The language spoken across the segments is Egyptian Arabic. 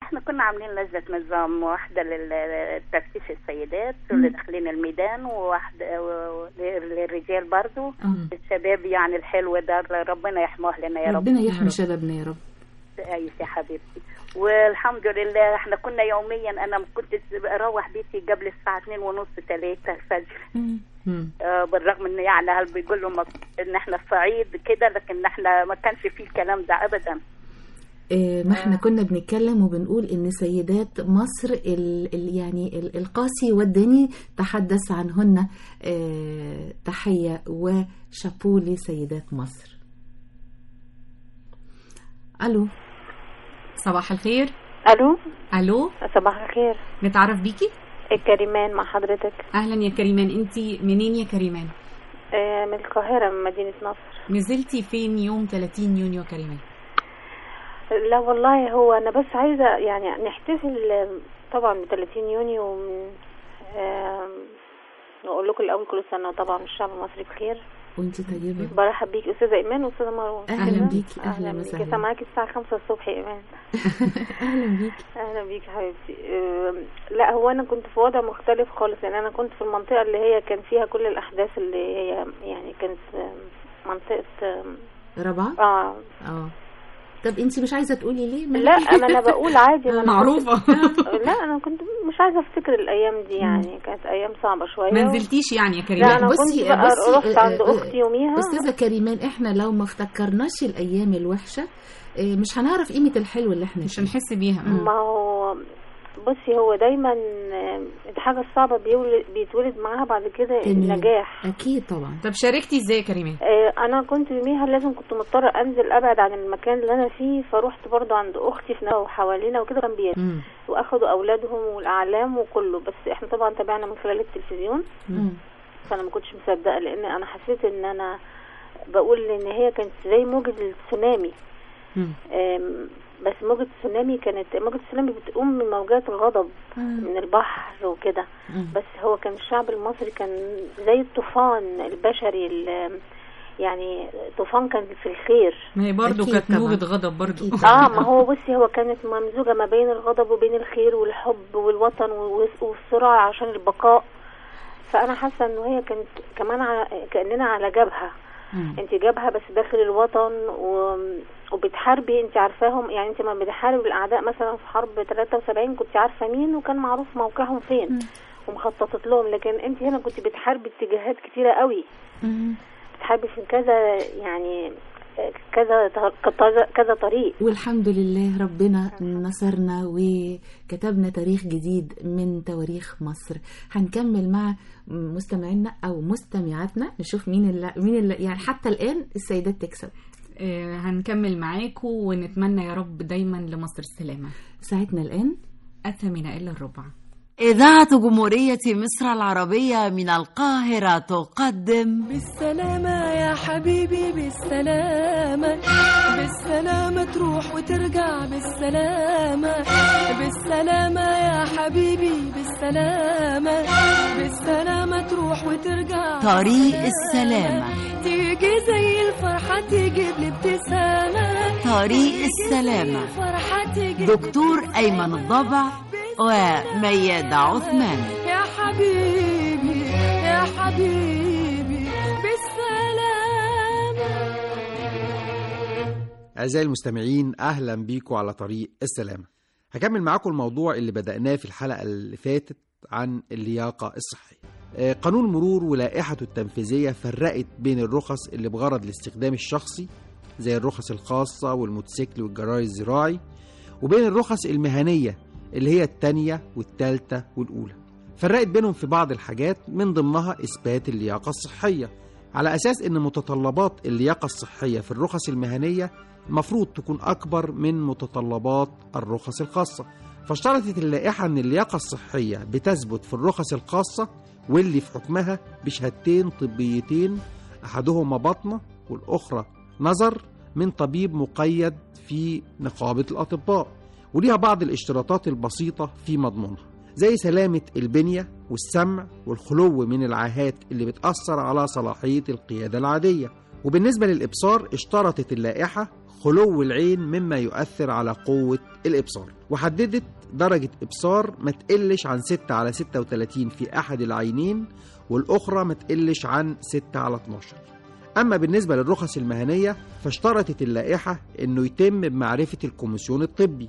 احنا كنا عاملين لجنة نظام واحدة لل- لتفتيش السيدات اللي داخلين الميدان وواحدة و- للرجال برضو الشباب يعني الحلو ده ربنا يحموه لنا يا رب ربنا يحمي شبابنا يا رب ايوه يا حبيبتي والحمد لله احنا كنا يوميا انا كنت اروح بيتي قبل الساعه 2 ونص 3 الفجر مم. آه بالرغم ان يعني هل بيقولوا ما- ان احنا في صعيد كده لكن احنا ما كانش فيه الكلام ده ابدا آه، ما احنا كنا بنتكلم وبنقول ان سيدات مصر ال ال يعني ال القاسي والداني تحدث عنهن آه، تحية وشابو لسيدات مصر الو صباح الخير الو الو صباح الخير نتعرف بيكي كريمان مع حضرتك اهلا يا كريمان انت منين يا كريمان آه، من القاهرة من مدينة نصر نزلتي فين يوم 30 يونيو كريمان لا والله هو أنا بس عايزة يعني نحتفل آه، طبعا ب 30 يونيو من آم، نقول لكم الأول كل سنة طبعا الشعب المصري بخير وانت طيبة برحب بيك أستاذة إيمان وأستاذة مروة أهلا بيكي، أهلا أهلا بيكي وسهلا. لسه معاكي الساعة 5 الصبح يا إيمان اهلا بيكي اهلا بيك يا حبيبتي آم، لا هو انا كنت في وضع مختلف خالص لان انا كنت في المنطقه اللي هي كان فيها كل الاحداث اللي هي يعني كانت آم، منطقه آم، رابعة اه اه طب انت مش عايزة تقولي ليه ما لا ما انا بقول عادي ما أنا معروفة كنت- لا انا كنت مش عايزه افتكر الايام دي يعني كانت ايام صعبه شويه ما نزلتيش يعني يا لا كريمان انا بصي- كنت بقى بصي، رحت آه، عند آه، اختي يوميها استاذة كريمان احنا لو ما افتكرناش الايام الوحشة آه، مش هنعرف قيمة الحلو اللي احنا مش فيه هنحس بيها ما هو بصي هو دايما آم، الحاجه الصعبه بيولد بيتولد معاها بعد كده تمام. النجاح اكيد طبعا طب شاركتي ازاي يا كريمان آه، انا كنت يوميها لازم كنت مضطره انزل ابعد عن المكان اللي انا فيه فروحت برضو عند اختي في نوى وحوالينا وكده كان بيت مم. واخدوا اولادهم والاعلام وكله بس احنا طبعا تابعنا من خلال التلفزيون مم. فانا ما كنتش مصدقه لان انا حسيت ان انا بقول ان هي كانت زي موجة التسونامي مم. آم، بس موجة التسونامي كانت موجة التسونامي بتقوم من موجات الغضب من البحر وكده مم. بس هو كان الشعب المصري كان زي الطوفان البشري ال- يعني طوفان كان في الخير ما هي برضو أكيد كانت طبعاً. موجة غضب برضو أكيد. اه ما هو بصي هو كانت ممزوجة ما بين الغضب وبين الخير والحب والوطن والوس- والصراع عشان البقاء فانا حاسة انه هي كانت كمان على كأننا على جبهة مم. انت جبهة بس داخل الوطن و... وبتحاربي انت عارفاهم يعني انت ما بتحارب الاعداء مثلا في حرب 73 كنت عارفة مين وكان معروف موقعهم فين ومخططت لهم لكن انت هنا كنت بتحاربي اتجاهات كتيرة قوي مم. بتحاربي في كذا يعني كذا كذا كذا طريق والحمد لله ربنا نصرنا وكتبنا تاريخ جديد من تواريخ مصر هنكمل مع مستمعينا او مستمعاتنا نشوف مين اللي مين اللي يعني حتى الان السيدات تكسب آه، هنكمل معاكم ونتمنى يا رب دايما لمصر السلامة ساعتنا الان أثمن إلا الربع إذاعة جمهورية مصر العربية من القاهرة تقدم بالسلامة يا حبيبي بالسلامة بالسلامة تروح وترجع بالسلامة بالسلامة يا حبيبي بالسلامة بالسلامة تروح وترجع طريق السلامة تيجي زي الفرحة تجيب لي ابتسامة طريق السلامة فرحة تجيب دكتور أيمن الضبع وميادة عثمان يا حبيبي يا حبيبي بالسلامة أعزائي المستمعين أهلا بيكم على طريق السلامة هكمل معاكم الموضوع اللي بدأناه في الحلقة اللي فاتت عن اللياقة الصحية آه، قانون المرور ولائحته التنفيذية فرقت بين الرخص اللي بغرض الاستخدام الشخصي زي الرخص الخاصة والموتوسيكل والجراج الزراعي وبين الرخص المهنية اللي هي التانية والتالتة والأولى فرقت بينهم في بعض الحاجات من ضمنها إثبات اللياقة الصحية على أساس إن متطلبات اللياقة الصحية في الرخص المهنية المفروض تكون أكبر من متطلبات الرخص الخاصة فاشترطت اللائحة أن اللياقة الصحية بتثبت في الرخص الخاصة واللي في حكمها بشهادتين طبيتين أحدهما بطنة والأخرى نظر من طبيب مقيد في نقابة الأطباء وليها بعض الاشتراطات البسيطة في مضمونها زي سلامة البنية والسمع والخلو من العاهات اللي بتأثر على صلاحية القيادة العادية وبالنسبة للإبصار اشترطت اللائحة خلو العين مما يؤثر على قوة الإبصار وحددت درجة إبصار ما تقلش عن 6 على 36 في أحد العينين والأخرى ما تقلش عن 6 على 12 أما بالنسبة للرخص المهنية فاشترطت اللائحة أنه يتم بمعرفة الكوميسيون الطبي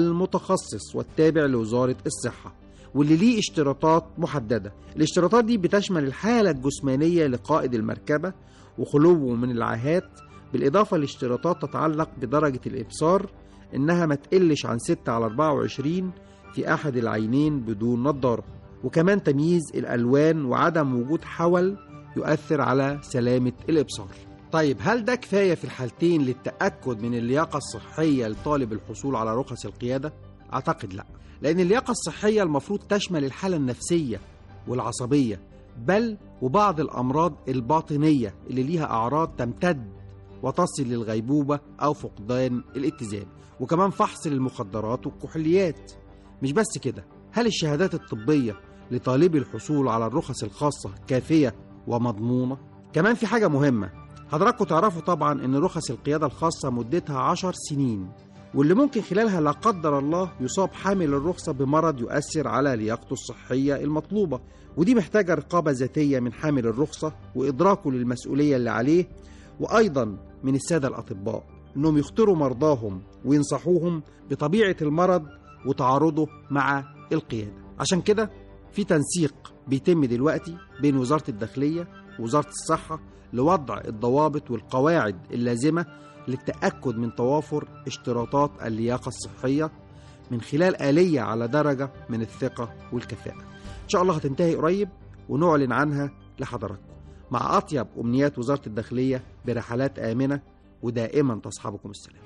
المتخصص والتابع لوزارة الصحة واللي ليه اشتراطات محددة الاشتراطات دي بتشمل الحالة الجسمانية لقائد المركبة وخلوه من العاهات بالإضافة لاشتراطات تتعلق بدرجة الإبصار إنها ما تقلش عن 6 على 24 في أحد العينين بدون نظارة وكمان تمييز الألوان وعدم وجود حول يؤثر على سلامة الإبصار طيب هل ده كفاية في الحالتين للتأكد من اللياقة الصحية لطالب الحصول على رخص القيادة؟ أعتقد لا لأن اللياقة الصحية المفروض تشمل الحالة النفسية والعصبية بل وبعض الأمراض الباطنية اللي ليها أعراض تمتد وتصل للغيبوبة أو فقدان الاتزان وكمان فحص للمخدرات والكحوليات مش بس كده هل الشهادات الطبية لطالبي الحصول على الرخص الخاصة كافية ومضمونة؟ كمان في حاجة مهمة حضراتكم تعرفوا طبعا ان رخص القيادة الخاصة مدتها عشر سنين واللي ممكن خلالها لا قدر الله يصاب حامل الرخصة بمرض يؤثر على لياقته الصحية المطلوبة ودي محتاجة رقابة ذاتية من حامل الرخصة وإدراكه للمسؤولية اللي عليه وأيضا من السادة الأطباء إنهم يختاروا مرضاهم وينصحوهم بطبيعة المرض وتعارضه مع القيادة عشان كده في تنسيق بيتم دلوقتي بين وزارة الداخلية ووزارة الصحة لوضع الضوابط والقواعد اللازمة للتأكد من توافر اشتراطات اللياقة الصحية من خلال آلية على درجة من الثقة والكفاءة إن شاء الله هتنتهي قريب ونعلن عنها لحضراتكم مع أطيب أمنيات وزارة الداخلية برحلات آمنة ودائما تصحبكم السلام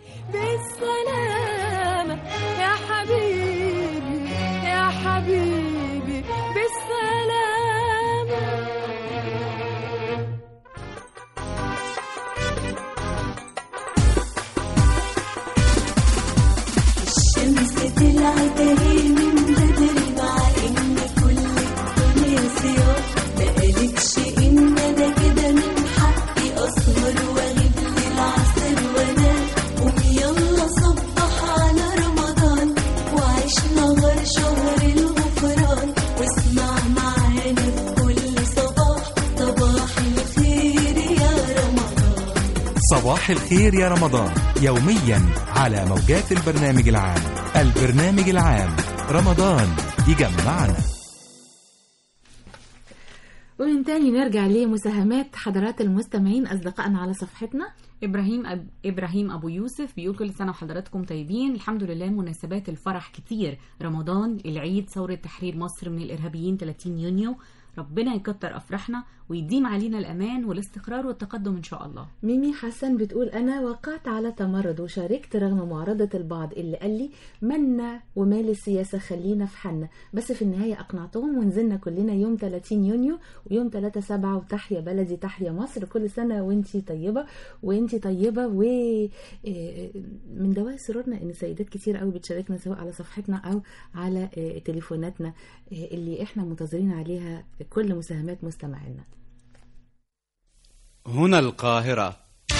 بالسلامة يا حبيبي يا حبيبي بالسلامة الشمس طلعت اهي من بدري مع ان كل الدنيا صيام مقالكش ان انا كده من حقي اسهر واغيب للعصر وانام قوم يلا صبح على رمضان وعيش نهار شهر الغفران واسمع معانا في كل صباح صباح الخير يا رمضان صباح الخير يا رمضان يوميا على موجات البرنامج العام البرنامج العام رمضان يجمعنا ومن تاني نرجع لمساهمات حضرات المستمعين أصدقائنا على صفحتنا ابراهيم أب... ابراهيم ابو يوسف بيقول كل سنه وحضراتكم طيبين الحمد لله مناسبات الفرح كتير رمضان العيد ثوره تحرير مصر من الارهابيين 30 يونيو ربنا يكتر افراحنا ويديم علينا الامان والاستقرار والتقدم ان شاء الله ميمي حسن بتقول أنا وقعت على تمرد وشاركت رغم معارضة البعض اللي قال لي منا ومال السياسة خلينا في حالنا بس في النهاية أقنعتهم ونزلنا كلنا يوم 30 يونيو ويوم 3 7 وتحيا بلدي تحيا مصر كل سنة وانتي طيبة وانتي طيبة و آه، من دواعي سرورنا ان سيدات كتير قوي بتشاركنا سواء على صفحتنا او على آه، تليفوناتنا آه، اللي احنا منتظرين عليها كل مساهمات مستمعينا هنا القاهرة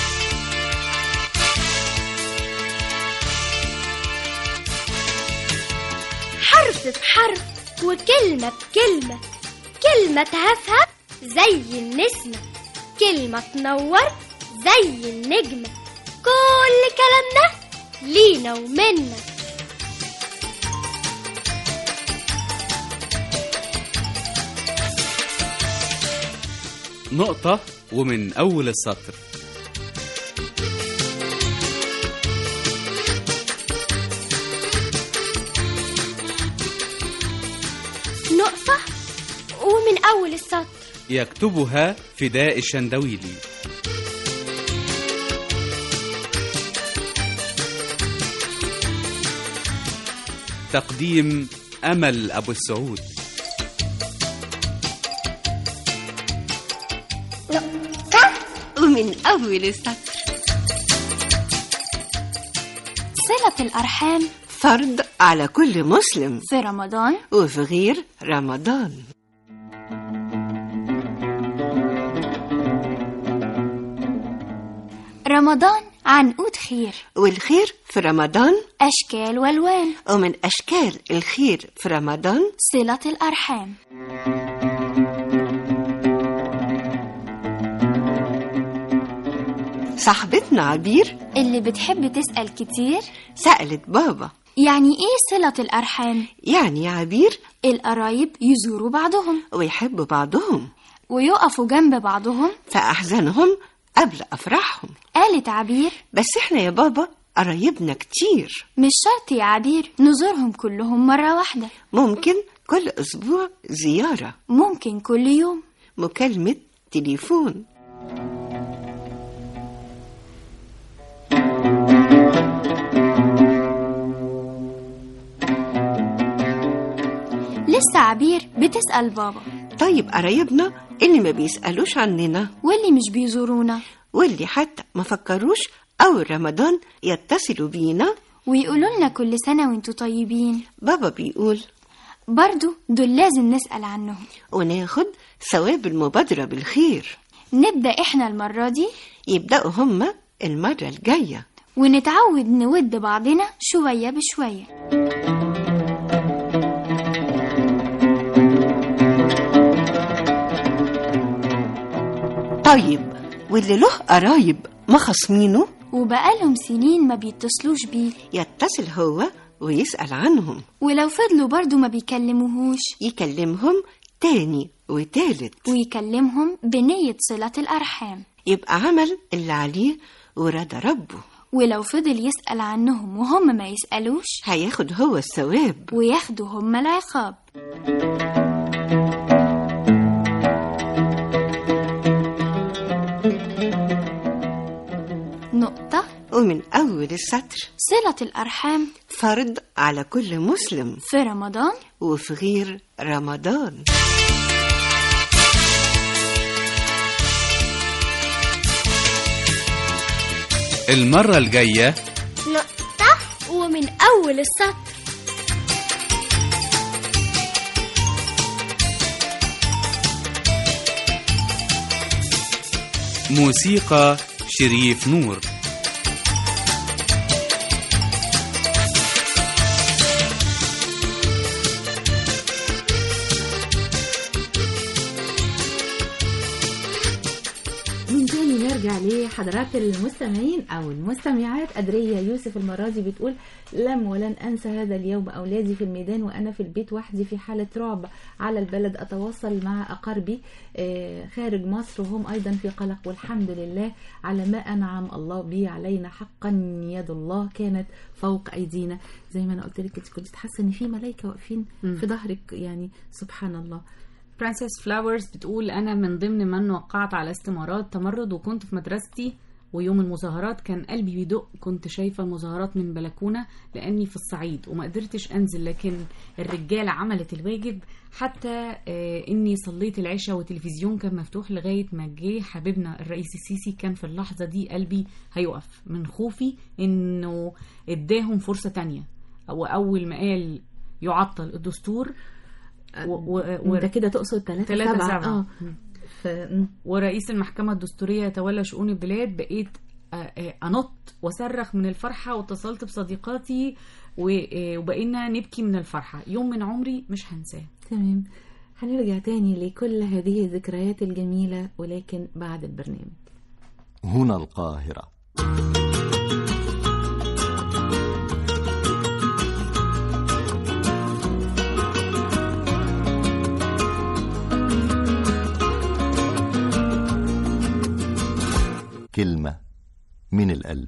حرف بحرف وكلمة بكلمة كلمة تهفهف زي النسمة كلمة تنور زي النجمة كل كلامنا لينا ومنا نقطة ومن أول السطر نقطة ومن أول السطر يكتبها فداء الشندويلي تقديم أمل أبو السعود ومن أول السطر صلة الأرحام فرض على كل مسلم في رمضان وفي غير رمضان رمضان عنقود خير والخير في رمضان أشكال والوان ومن أشكال الخير في رمضان صلة الأرحام صاحبتنا عبير اللي بتحب تسأل كتير سألت بابا يعني إيه صلة الأرحام؟ يعني يا عبير القرايب يزوروا بعضهم ويحبوا بعضهم ويقفوا جنب بعضهم في أحزانهم قبل أفراحهم قالت عبير بس إحنا يا بابا قرايبنا كتير مش شرط يا عبير نزورهم كلهم مرة واحدة ممكن كل أسبوع زيارة ممكن كل يوم مكالمة تليفون لسه عبير بتسأل بابا طيب قرايبنا اللي ما بيسألوش عننا واللي مش بيزورونا واللي حتى ما فكروش أول رمضان يتصلوا بينا ويقولوا لنا كل سنة وانتوا طيبين بابا بيقول برضو دول لازم نسأل عنهم وناخد ثواب المبادرة بالخير نبدأ احنا المرة دي يبدأوا هما المرة الجاية ونتعود نود بعضنا شوية بشوية طيب واللي له قرايب ما خصمينه وبقالهم سنين ما بيتصلوش بيه يتصل هو ويسأل عنهم ولو فضلوا برضو ما بيكلموهوش يكلمهم تاني وتالت ويكلمهم بنية صلة الأرحام يبقى عمل اللي عليه ورضى ربه ولو فضل يسأل عنهم وهم ما يسألوش هياخد هو الثواب وياخدوا هم العقاب نقطة ومن أول السطر صلة الأرحام فرض على كل مسلم في رمضان وفي غير رمضان المرة الجاية نقطة ومن أول السطر موسيقى شريف نور من تاني نرجع لحضرات المستمعين او المستمعات أدرية يوسف المرازي بتقول لم ولن انسى هذا اليوم اولادي في الميدان وانا في البيت وحدي في حالة رعب على البلد اتواصل مع اقاربي آه، خارج مصر وهم ايضا في قلق والحمد لله على ما انعم الله به علينا حقا يد الله كانت فوق ايدينا زي ما انا قلت لك انت كنت حاسه ان في ملائكه واقفين مم. في ظهرك يعني سبحان الله برنسس فلاورز بتقول أنا من ضمن من وقعت على استمارات تمرد وكنت في مدرستي ويوم المظاهرات كان قلبي بيدق كنت شايفة المظاهرات من بلكونة لأني في الصعيد وما قدرتش أنزل لكن الرجالة عملت الواجب حتى آه إني صليت العشاء والتلفزيون كان مفتوح لغاية ما جه حبيبنا الرئيس السيسي كان في اللحظة دي قلبي هيقف من خوفي إنه إداهم فرصة تانية وأول ما قال يعطل الدستور و... و... ده كده تقصد 3 تلاتة 7 سبعة. اه ف... م. ورئيس المحكمة الدستورية يتولى شؤون البلاد بقيت آه، آه، أنط وصرخ من الفرحة واتصلت بصديقاتي و- آه، وبقينا نبكي من الفرحة يوم من عمري مش هنساه تمام هنرجع تاني لكل هذه الذكريات الجميلة ولكن بعد البرنامج هنا القاهرة كلمة من القلب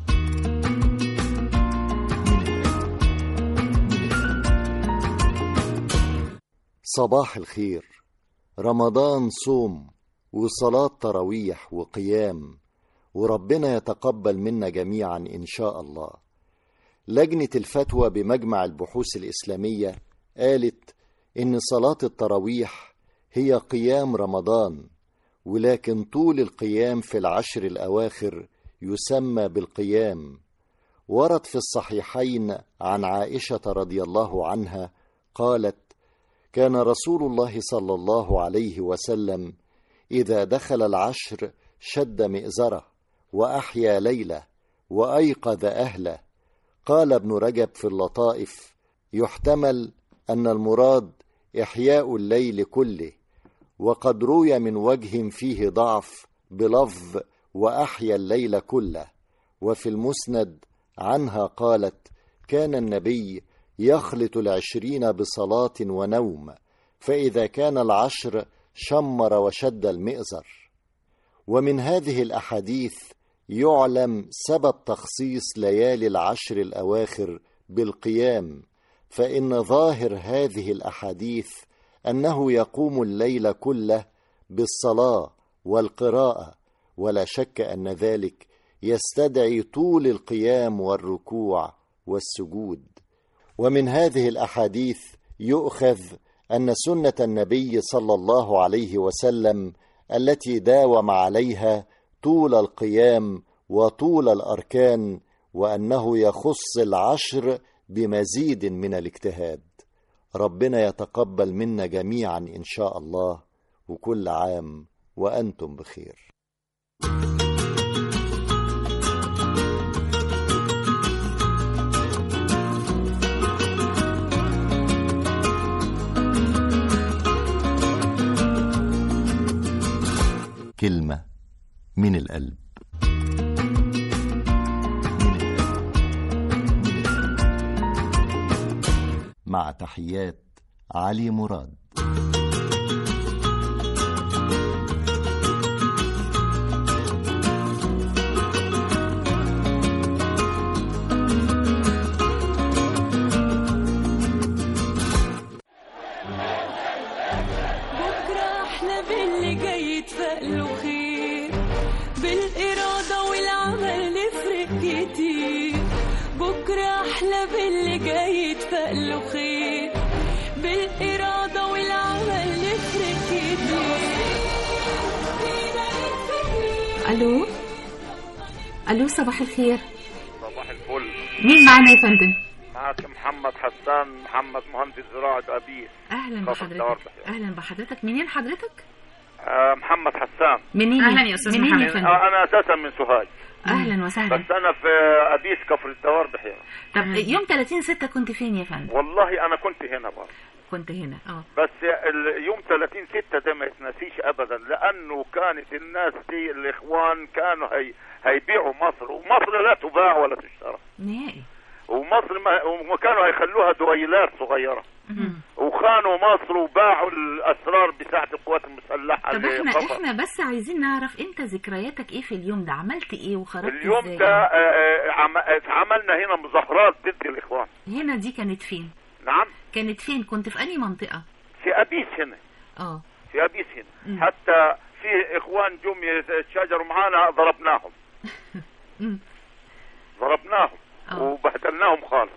صباح الخير رمضان صوم وصلاة تراويح وقيام وربنا يتقبل منا جميعا إن شاء الله لجنة الفتوى بمجمع البحوث الإسلامية قالت إن صلاة التراويح هي قيام رمضان ولكن طول القيام في العشر الأواخر يسمى بالقيام ورد في الصحيحين عن عائشة رضي الله عنها قالت كان رسول الله صلى الله عليه وسلم اذا دخل العشر شد مئزره وأحيا ليلة وأيقظ أهله قال ابن رجب في اللطائف يحتمل أن المراد إحياء الليل كله وقد روي من وجه فيه ضعف بلفظ وأحيا الليل كله وفي المسند عنها قالت كان النبي يخلط العشرين بصلاة ونوم فإذا كان العشر شمر وشد المئزر ومن هذه الأحاديث يعلم سبب تخصيص ليالي العشر الأواخر بالقيام فإن ظاهر هذه الأحاديث أنه يقوم الليل كله بالصلاة والقراءة ولا شك أن ذلك يستدعي طول القيام والركوع والسجود ومن هذه الأحاديث يؤخذ أن سنة النبي صلى الله عليه وسلم التي داوم عليها طول القيام وطول الأركان وأنه يخص العشر بمزيد من الاجتهاد ربنا يتقبل منا جميعا إن شاء الله وكل عام وأنتم بخير كلمة من القلب مع تحيات علي مراد بكرة أحلى باللي جاي يتفائلوا خير بالإرادة والعمل نفرق كتير بكرة أحلى باللي جاي يتفائلوا خير بالإرادة والعمل نفرق كتير الو الو صباح الخير صباح الفل مين معانا يا فندم معك محمد حسان محمد مهندس زراعة أبيه اهلا كفر بحضرتك الدوار. اهلا بحضرتك منين حضرتك آه محمد حسان منين أهلا يا أستاذ منين يا محمد. فندم آه أنا أساسا من سوهاج اهلا وسهلا بس أنا في أبيس كفر الدوار بحيرة طب يوم 30 6 كنت فين يا فندم والله أنا كنت هنا برضه كنت هنا اه بس ال- يوم 30 6 ده ما يتنسيش ابدا لانه كانت الناس دي الاخوان كانوا هي هيبيعوا مصر ومصر لا تباع ولا تشترى نهائي ومصر ما وكانوا هيخلوها دويلات صغيره وخانوا مصر وباعوا الاسرار بتاعت القوات المسلحه طب احنا لقطر. احنا بس عايزين نعرف انت ذكرياتك ايه في اليوم ده عملت ايه وخرجت اليوم ازاي ده آه، آه، عم- عملنا هنا مظاهرات ضد الاخوان هنا دي كانت فين نعم كانت فين كنت في انهي منطقه في ابيس هنا اه في ابيس هنا حتى في اخوان جم يتشاجروا معانا ضربناهم مم. ضربناهم آه. وبهدلناهم خالص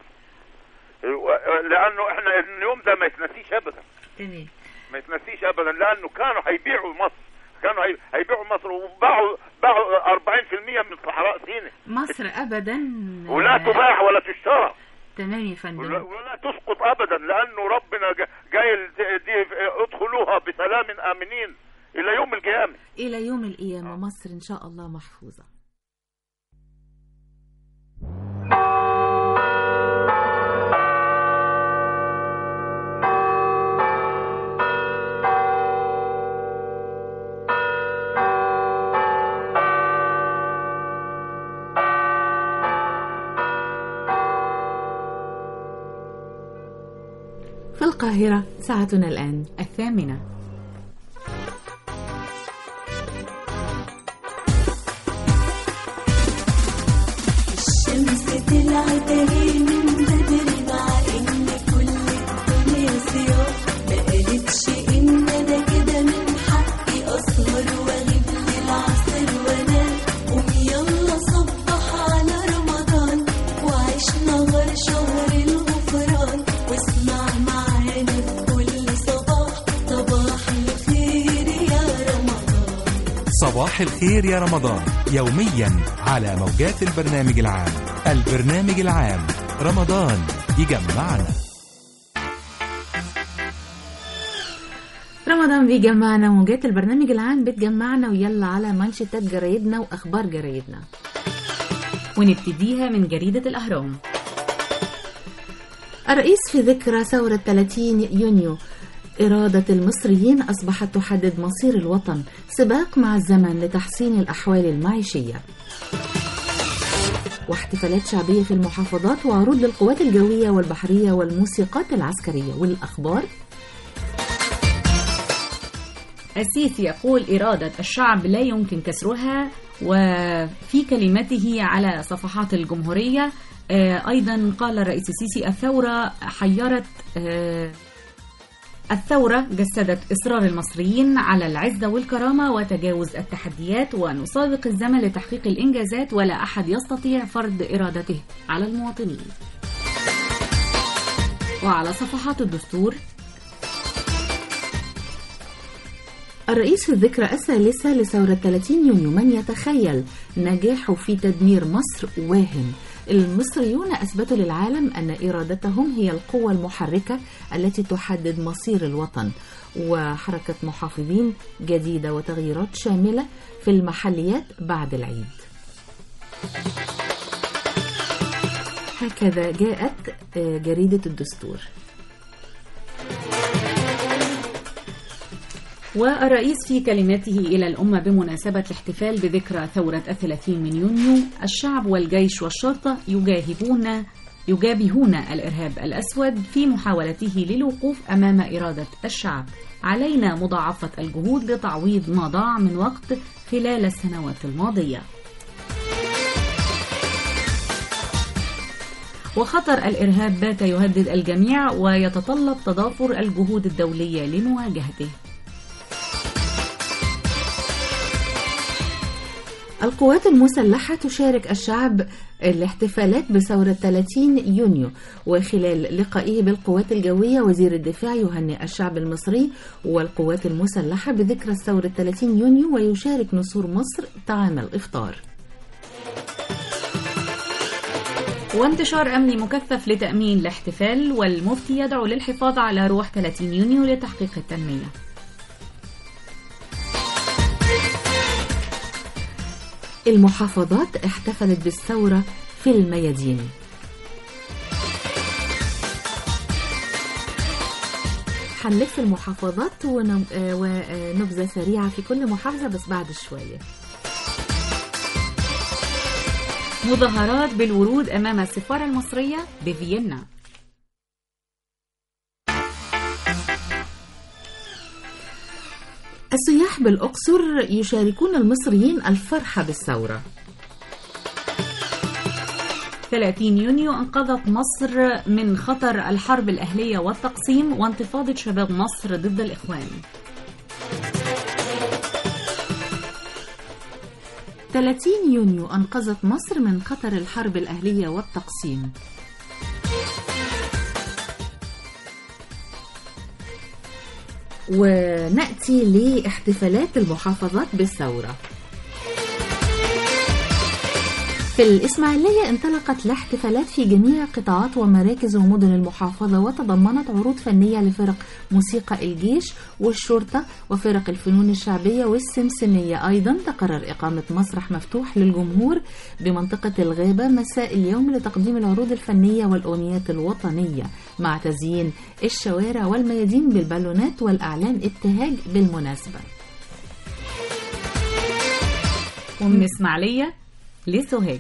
لانه احنا اليوم ده ما يتنسيش ابدا تمام ما يتنسيش ابدا لانه كانوا هيبيعوا مصر كانوا هي- هيبيعوا مصر وباعوا باعوا 40% من صحراء سيناء مصر ابدا ولا تباع ولا تشترى تمام يا ولا, فندم ولا تسقط ابدا لانه ربنا جا- جاي دي, دي ادخلوها بسلام امنين الى يوم القيامه الى يوم القيامه مصر ان شاء الله محفوظه في القاهرة ساعتنا الآن الثامنة الشمس طلعت اهي من بدري مع ان كل الدنيا صيام ما قالتش ان انا كده من حقي اسهر واغيب للعصر وانام قوم يلا صبح على رمضان وعيش نهار شهر الغفران واسمع معانا في كل صباح صباح الخير يا رمضان صباح الخير يا رمضان يوميا على موجات البرنامج العام البرنامج العام رمضان يجمعنا رمضان بيجمعنا وموجات البرنامج العام بتجمعنا ويلا على منشطات جرايدنا واخبار جرايدنا ونبتديها من جريدة الأهرام الرئيس في ذكرى ثورة 30 يونيو إرادة المصريين أصبحت تحدد مصير الوطن سباق مع الزمن لتحسين الأحوال المعيشية واحتفالات شعبية في المحافظات وعروض للقوات الجوية والبحرية والموسيقات العسكرية والأخبار السيسي يقول إرادة الشعب لا يمكن كسرها وفي كلمته على صفحات الجمهورية آه، أيضا قال الرئيس السيسي الثورة حيرت آه، الثورة جسدت إصرار المصريين على العزة والكرامة وتجاوز التحديات ونسابق الزمن لتحقيق الإنجازات ولا أحد يستطيع فرض إرادته على المواطنين وعلى صفحات الدستور الرئيس في الذكرى الثالثة لثورة 30 يونيو من يتخيل نجاحه في تدمير مصر واهم المصريون أثبتوا للعالم أن إرادتهم هي القوة المحركة التي تحدد مصير الوطن وحركة محافظين جديدة وتغييرات شاملة في المحليات بعد العيد هكذا جاءت آه، جريدة الدستور والرئيس في كلمته إلى الأمة بمناسبة الاحتفال بذكرى ثورة الثلاثين من يونيو الشعب والجيش والشرطة يجاهبون يجابهون الإرهاب الأسود في محاولته للوقوف أمام إرادة الشعب علينا مضاعفة الجهود لتعويض ما ضاع من وقت خلال السنوات الماضية وخطر الإرهاب بات يهدد الجميع ويتطلب تضافر الجهود الدولية لمواجهته القوات المسلحة تشارك الشعب الاحتفالات بثورة 30 يونيو وخلال لقائه بالقوات الجوية وزير الدفاع يهنئ الشعب المصري والقوات المسلحة بذكرى الثورة 30 يونيو ويشارك نسور مصر طعام الإفطار وانتشار أمني مكثف لتأمين الاحتفال والمفتي يدعو للحفاظ على روح 30 يونيو لتحقيق التنمية المحافظات احتفلت بالثورة في الميادين هنلف المحافظات ونب- آه، ونبذة سريعة في كل محافظة بس بعد شوية مظاهرات بالورود أمام السفارة المصرية بفيينا السياح بالأقصر يشاركون المصريين الفرحة بالثورة 30 يونيو انقذت مصر من خطر الحرب الأهلية والتقسيم وانتفاضة شباب مصر ضد الإخوان 30 يونيو أنقذت مصر من خطر الحرب الأهلية والتقسيم ونأتي لاحتفالات المحافظات بالثورة في الإسماعيلية انطلقت الاحتفالات في جميع قطاعات ومراكز ومدن المحافظة وتضمنت عروض فنية لفرق موسيقى الجيش والشرطة وفرق الفنون الشعبية والسمسمية أيضا تقرر إقامة مسرح مفتوح للجمهور بمنطقة الغابة مساء اليوم لتقديم العروض الفنية والأغنيات الوطنية مع تزيين الشوارع والميادين بالبالونات والأعلام ابتهاج بالمناسبة ومن إسماعيلية لسوهاج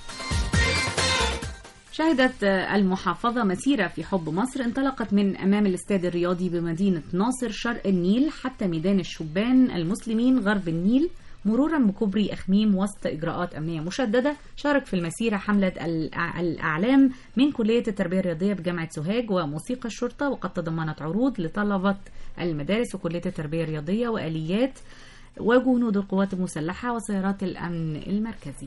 شهدت المحافظة مسيرة في حب مصر انطلقت من أمام الاستاد الرياضي بمدينة ناصر شرق النيل حتى ميدان الشبان المسلمين غرب النيل مرورا بكوبري أخميم وسط إجراءات أمنية مشددة شارك في المسيرة حملة الأع- الأعلام من كلية التربية الرياضية بجامعة سوهاج وموسيقى الشرطة وقد تضمنت عروض لطلبة المدارس وكلية التربية الرياضية وآليات وجنود القوات المسلحة وسيارات الأمن المركزي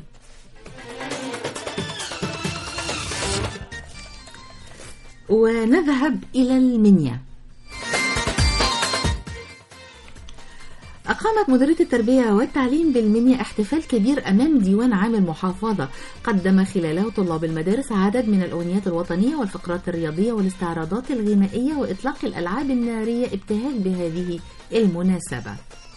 ونذهب إلى المنيا أقامت مديرية التربية والتعليم بالمنيا احتفال كبير أمام ديوان عام المحافظة قدم خلاله طلاب المدارس عدد من الأغنيات الوطنية والفقرات الرياضية والاستعراضات الغنائية وإطلاق الألعاب النارية ابتهاج بهذه المناسبة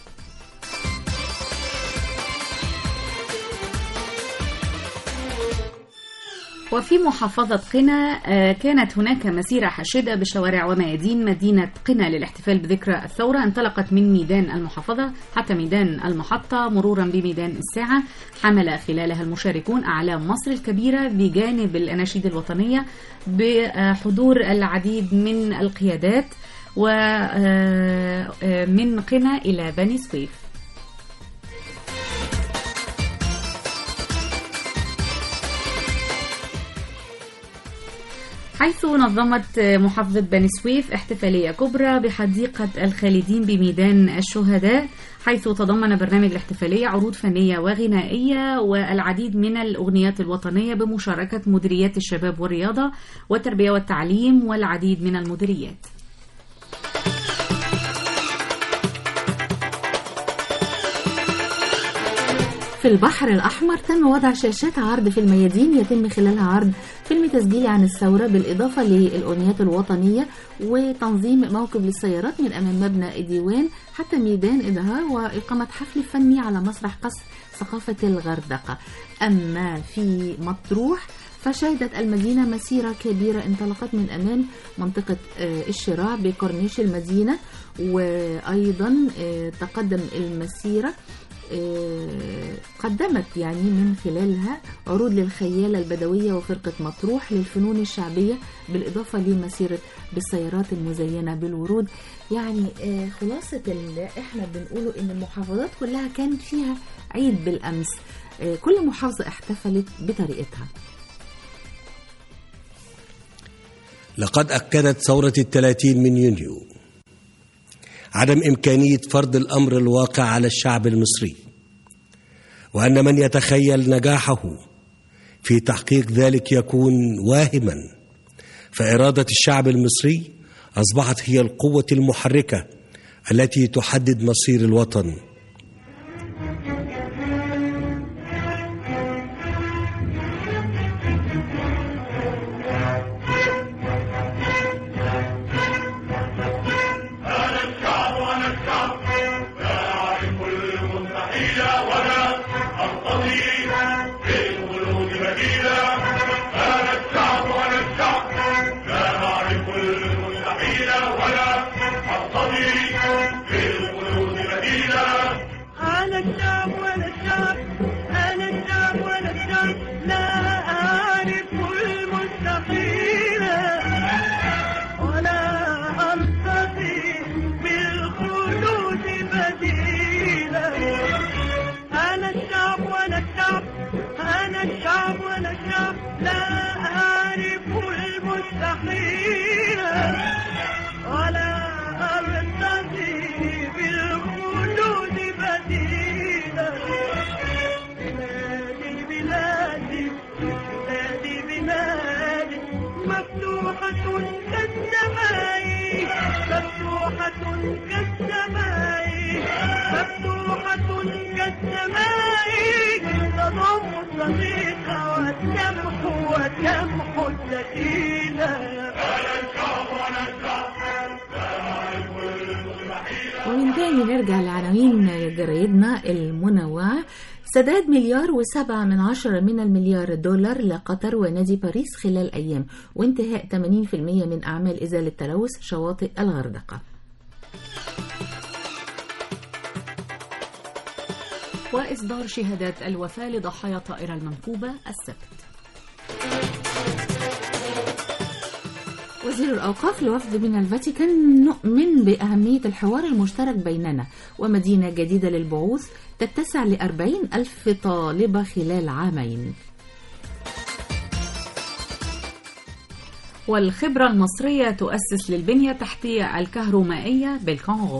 وفي محافظة قنا آه، كانت هناك مسيرة حاشدة بشوارع وميادين مدينة قنا للاحتفال بذكرى الثورة انطلقت من ميدان المحافظة حتى ميدان المحطة مرورا بميدان الساعة حمل خلالها المشاركون أعلام مصر الكبيرة بجانب الأناشيد الوطنية بحضور العديد من القيادات ومن قنا إلى بني سويف حيث نظمت محافظة بني سويف احتفالية كبرى بحديقة الخالدين بميدان الشهداء حيث تضمن برنامج الاحتفالية عروض فنية وغنائية والعديد من الأغنيات الوطنية بمشاركة مديريات الشباب والرياضة والتربية والتعليم والعديد من المديريات في البحر الأحمر تم وضع شاشات عرض في الميادين يتم خلالها عرض فيلم تسجيلي عن الثورة بالإضافة للأغنيات الوطنية وتنظيم موكب للسيارات من أمام مبنى الديوان حتى ميدان إدهار وإقامة حفل فني على مسرح قصر ثقافة الغردقة أما في مطروح فشهدت المدينة مسيرة كبيرة انطلقت من أمام منطقة آه، الشراع بكورنيش المدينة وأيضا آه، تقدم المسيرة آه، قدمت يعني من خلالها عروض للخيالة البدوية وفرقة مطروح للفنون الشعبية بالإضافة لمسيرة بالسيارات المزينة بالورود يعني آه، خلاصة اللي احنا بنقوله إن المحافظات كلها كانت فيها عيد بالأمس آه، كل محافظة احتفلت بطريقتها لقد أكدت ثورة الثلاثين من يونيو عدم إمكانية فرض الأمر الواقع على الشعب المصري وأن من يتخيل نجاحه في تحقيق ذلك يكون واهما فإرادة الشعب المصري أصبحت هي القوة المحركة التي تحدد مصير الوطن أنا الشعب وأنا الشعب أنا الشعب وأنا الشعب لا أعرف المستحيل ولا أرتضي بالخلود بديلا أنا الشعب وأنا الشعب أنا الشعب وأنا الشعب لا أعرف المستحيل ولا أرتضي بالخلود بديلا بلادي بلادي بلادي بلادي مفتوحة كالسماء مفتوحة كالسماء مفتوحة كالسماء تضم الصديق والتمح وتمح الدليل ومن تاني نرجع لعناوين جرايدنا المنوعة سداد مليار وسبعة من عشرة من المليار دولار لقطر ونادي باريس خلال أيام وانتهاء 80% من أعمال إزالة تلوث شواطئ الغردقة وإصدار شهادات الوفاة لضحايا الطائرة المنكوبة السبت وزير الأوقاف لوفد من الفاتيكان نؤمن بأهمية الحوار المشترك بيننا ومدينة جديدة للبعوث تتسع لأربعين ألف طالبة خلال عامين والخبرة المصرية تؤسس للبنية التحتية الكهرومائية بالكونغو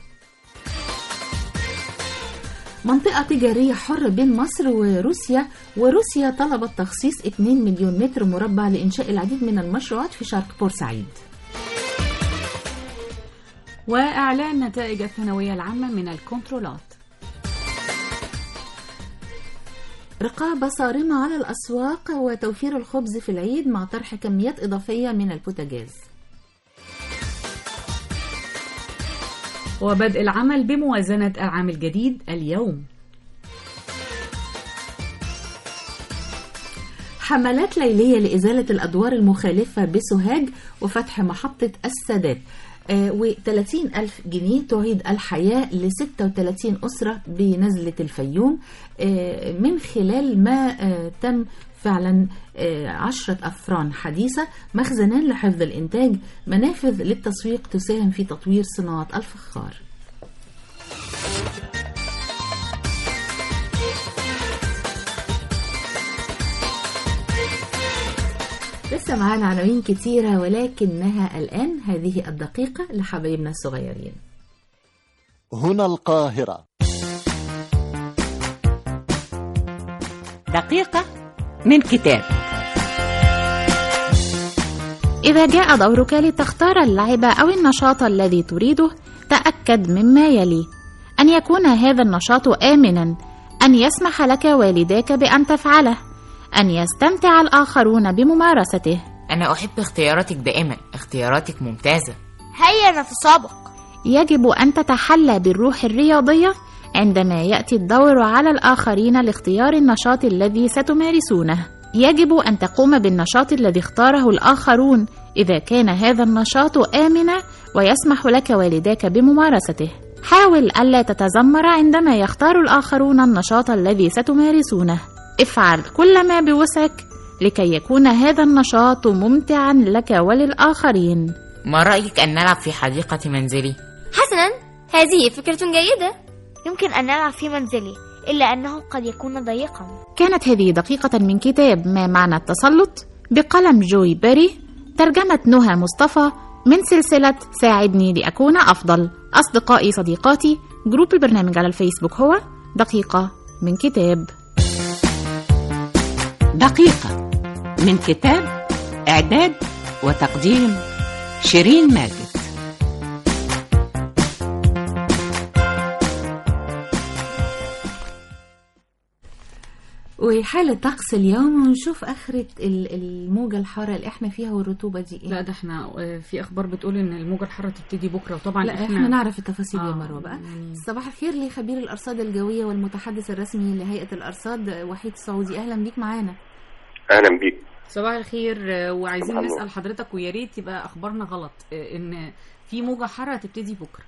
منطقة تجارية حرة بين مصر وروسيا وروسيا طلبت تخصيص 2 مليون متر مربع لإنشاء العديد من المشروعات في شرق بورسعيد وإعلان نتائج الثانوية العامة من الكنترولات رقابة صارمة على الأسواق وتوفير الخبز في العيد مع طرح كميات إضافية من البوتاجاز وبدء العمل بموازنة العام الجديد اليوم حملات ليلية لإزالة الأدوار المخالفة بسوهاج وفتح محطة السادات و30 ألف جنيه تعيد الحياة ل 36 أسرة بنزلة الفيوم آه، من خلال ما آه، تم فعلا آه، عشرة أفران حديثة مخزنان لحفظ الإنتاج منافذ للتسويق تساهم في تطوير صناعة الفخار لسه معانا عناوين كتيرة ولكنها الآن هذه الدقيقة لحبايبنا الصغيرين هنا القاهرة دقيقة من كتاب إذا جاء دورك لتختار اللعبة أو النشاط الذي تريده تأكد مما يلي أن يكون هذا النشاط آمنا أن يسمح لك والداك بأن تفعله أن يستمتع الآخرون بممارسته أنا أحب اختياراتك دائما اختياراتك ممتازة هيا نتسابق يجب أن تتحلى بالروح الرياضية عندما يأتي الدور على الآخرين لاختيار النشاط الذي ستمارسونه يجب أن تقوم بالنشاط الذي اختاره الآخرون إذا كان هذا النشاط آمنا ويسمح لك والداك بممارسته حاول ألا تتذمر عندما يختار الآخرون النشاط الذي ستمارسونه افعل كل ما بوسعك لكي يكون هذا النشاط ممتعا لك وللآخرين ما رأيك أن نلعب في حديقة منزلي؟ حسنا هذه فكرة جيدة يمكن أن نلعب في منزلي إلا أنه قد يكون ضيقا كانت هذه دقيقة من كتاب ما معنى التسلط بقلم جوي بيري ترجمة نهى مصطفى من سلسلة ساعدني لأكون أفضل أصدقائي صديقاتي جروب البرنامج على الفيسبوك هو دقيقة من كتاب دقيقة من كتاب إعداد وتقديم شيرين ماجد وحالة طقس اليوم ونشوف آخرة ال- الموجة الحارة اللي احنا فيها والرطوبة دي ايه لا ده احنا آه، في اخبار بتقول ان الموجه الحاره تبتدي بكره وطبعا لا احنا نعرف التفاصيل يا مروه بقى صباح الخير لخبير الارصاد الجويه والمتحدث الرسمي لهيئه الارصاد وحيد سعودي اهلا بيك معانا اهلا بيك صباح الخير آه، وعايزين صباح النور. نسال حضرتك ويا ريت يبقى اخبارنا غلط آه، ان في موجه حاره هتبتدي بكره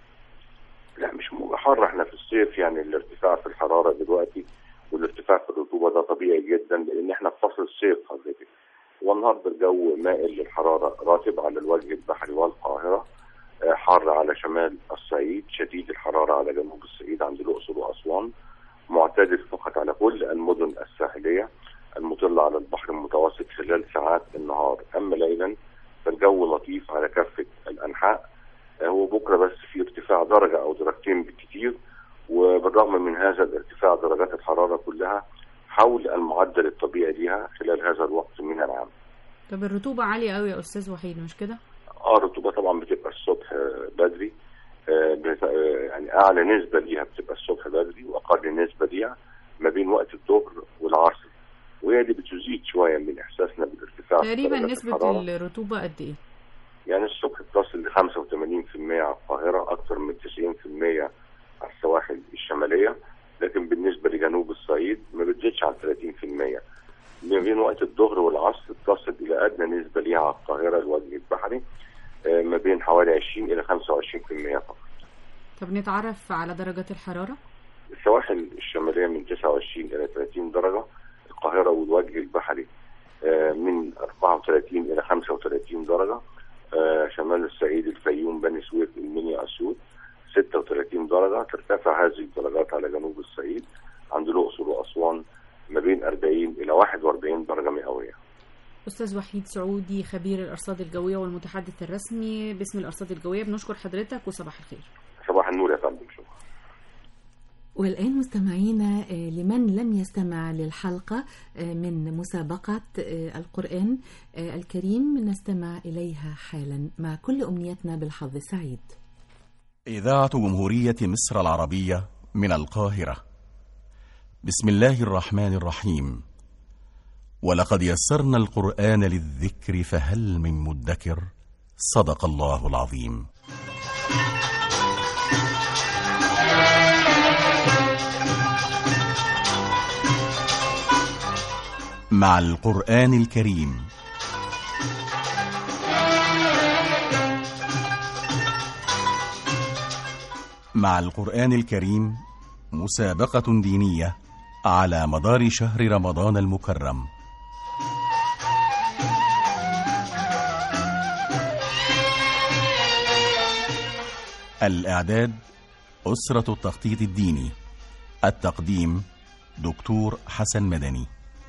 لا مش موجة حارة احنا في الصيف يعني الارتفاع في الحرارة دلوقتي والارتفاع في الرطوبة ده طبيعي جدا لان احنا في فصل الصيف حضرتك والنهارده الجو مائل للحرارة راتب على الوجه البحري والقاهرة آه، حار على شمال الصعيد شديد الحرارة على جنوب الصعيد عند الأقصر وأسوان معتدل فقط على كل المدن الساحلية المطلة على البحر المتوسط خلال ساعات النهار أما ليلا فالجو لطيف على كافة الأنحاء آه، هو بكرة بس في ارتفاع درجة أو درجتين بالكثير وبالرغم من هذا الارتفاع درجات الحرارة كلها حول المعدل الطبيعي لها خلال هذا الوقت من العام طب الرطوبه عاليه قوي يا استاذ وحيد مش كده اه الرطوبة طبعا بتبقى الصبح آه، بدري آه، بت- آه، يعني أعلى نسبة ليها بتبقى الصبح بدري وأقل نسبة ليها ما بين وقت الظهر والعصر وهي دي بتزيد شوية من إحساسنا بالارتفاع في تقريبا درجات نسبه الحرارة. الرطوبه قد ايه يعني الصبح بتصل ل 85% على القاهرة أكثر من 90% على السواحل الشمالية لكن بالنسبة لجنوب الصعيد ما بتزيدش عن 30% ما بين وقت الظهر والعصر تصل إلى أدنى نسبة ليها على القاهرة الوجه البحري آه، ما بين حوالي 20 إلى 25% فقط طب نتعرف على درجات الحراره السواحل الشمالية من 29 إلى 30 درجة القاهرة والوجه البحري آه، من 34 إلى 35 درجة آه، شمال الصعيد الفيوم بني سويف المنيا أسيوط 36 درجة ترتفع هذه الدرجات على جنوب الصعيد عند الأقصر وأسوان ما بين 40 إلى 41 درجة مئوية استاذ وحيد سعودي خبير الارصاد الجويه والمتحدث الرسمي باسم الارصاد الجويه بنشكر حضرتك وصباح الخير صباح النور يا فندم شكرا والآن مستمعينا آه، لمن لم يستمع للحلقة آه، من مسابقة آه، القرآن آه، الكريم نستمع إليها حالا مع كل أمنيتنا بالحظ السعيد إذاعة جمهورية مصر العربية من القاهرة بسم الله الرحمن الرحيم ولقد يسرنا القرآن للذكر فهل من مدكر صدق الله العظيم مع القرآن الكريم مع القرآن الكريم مسابقة دينية على مدار شهر رمضان المكرم الإعداد أسرة التخطيط الديني التقديم دكتور حسن مدني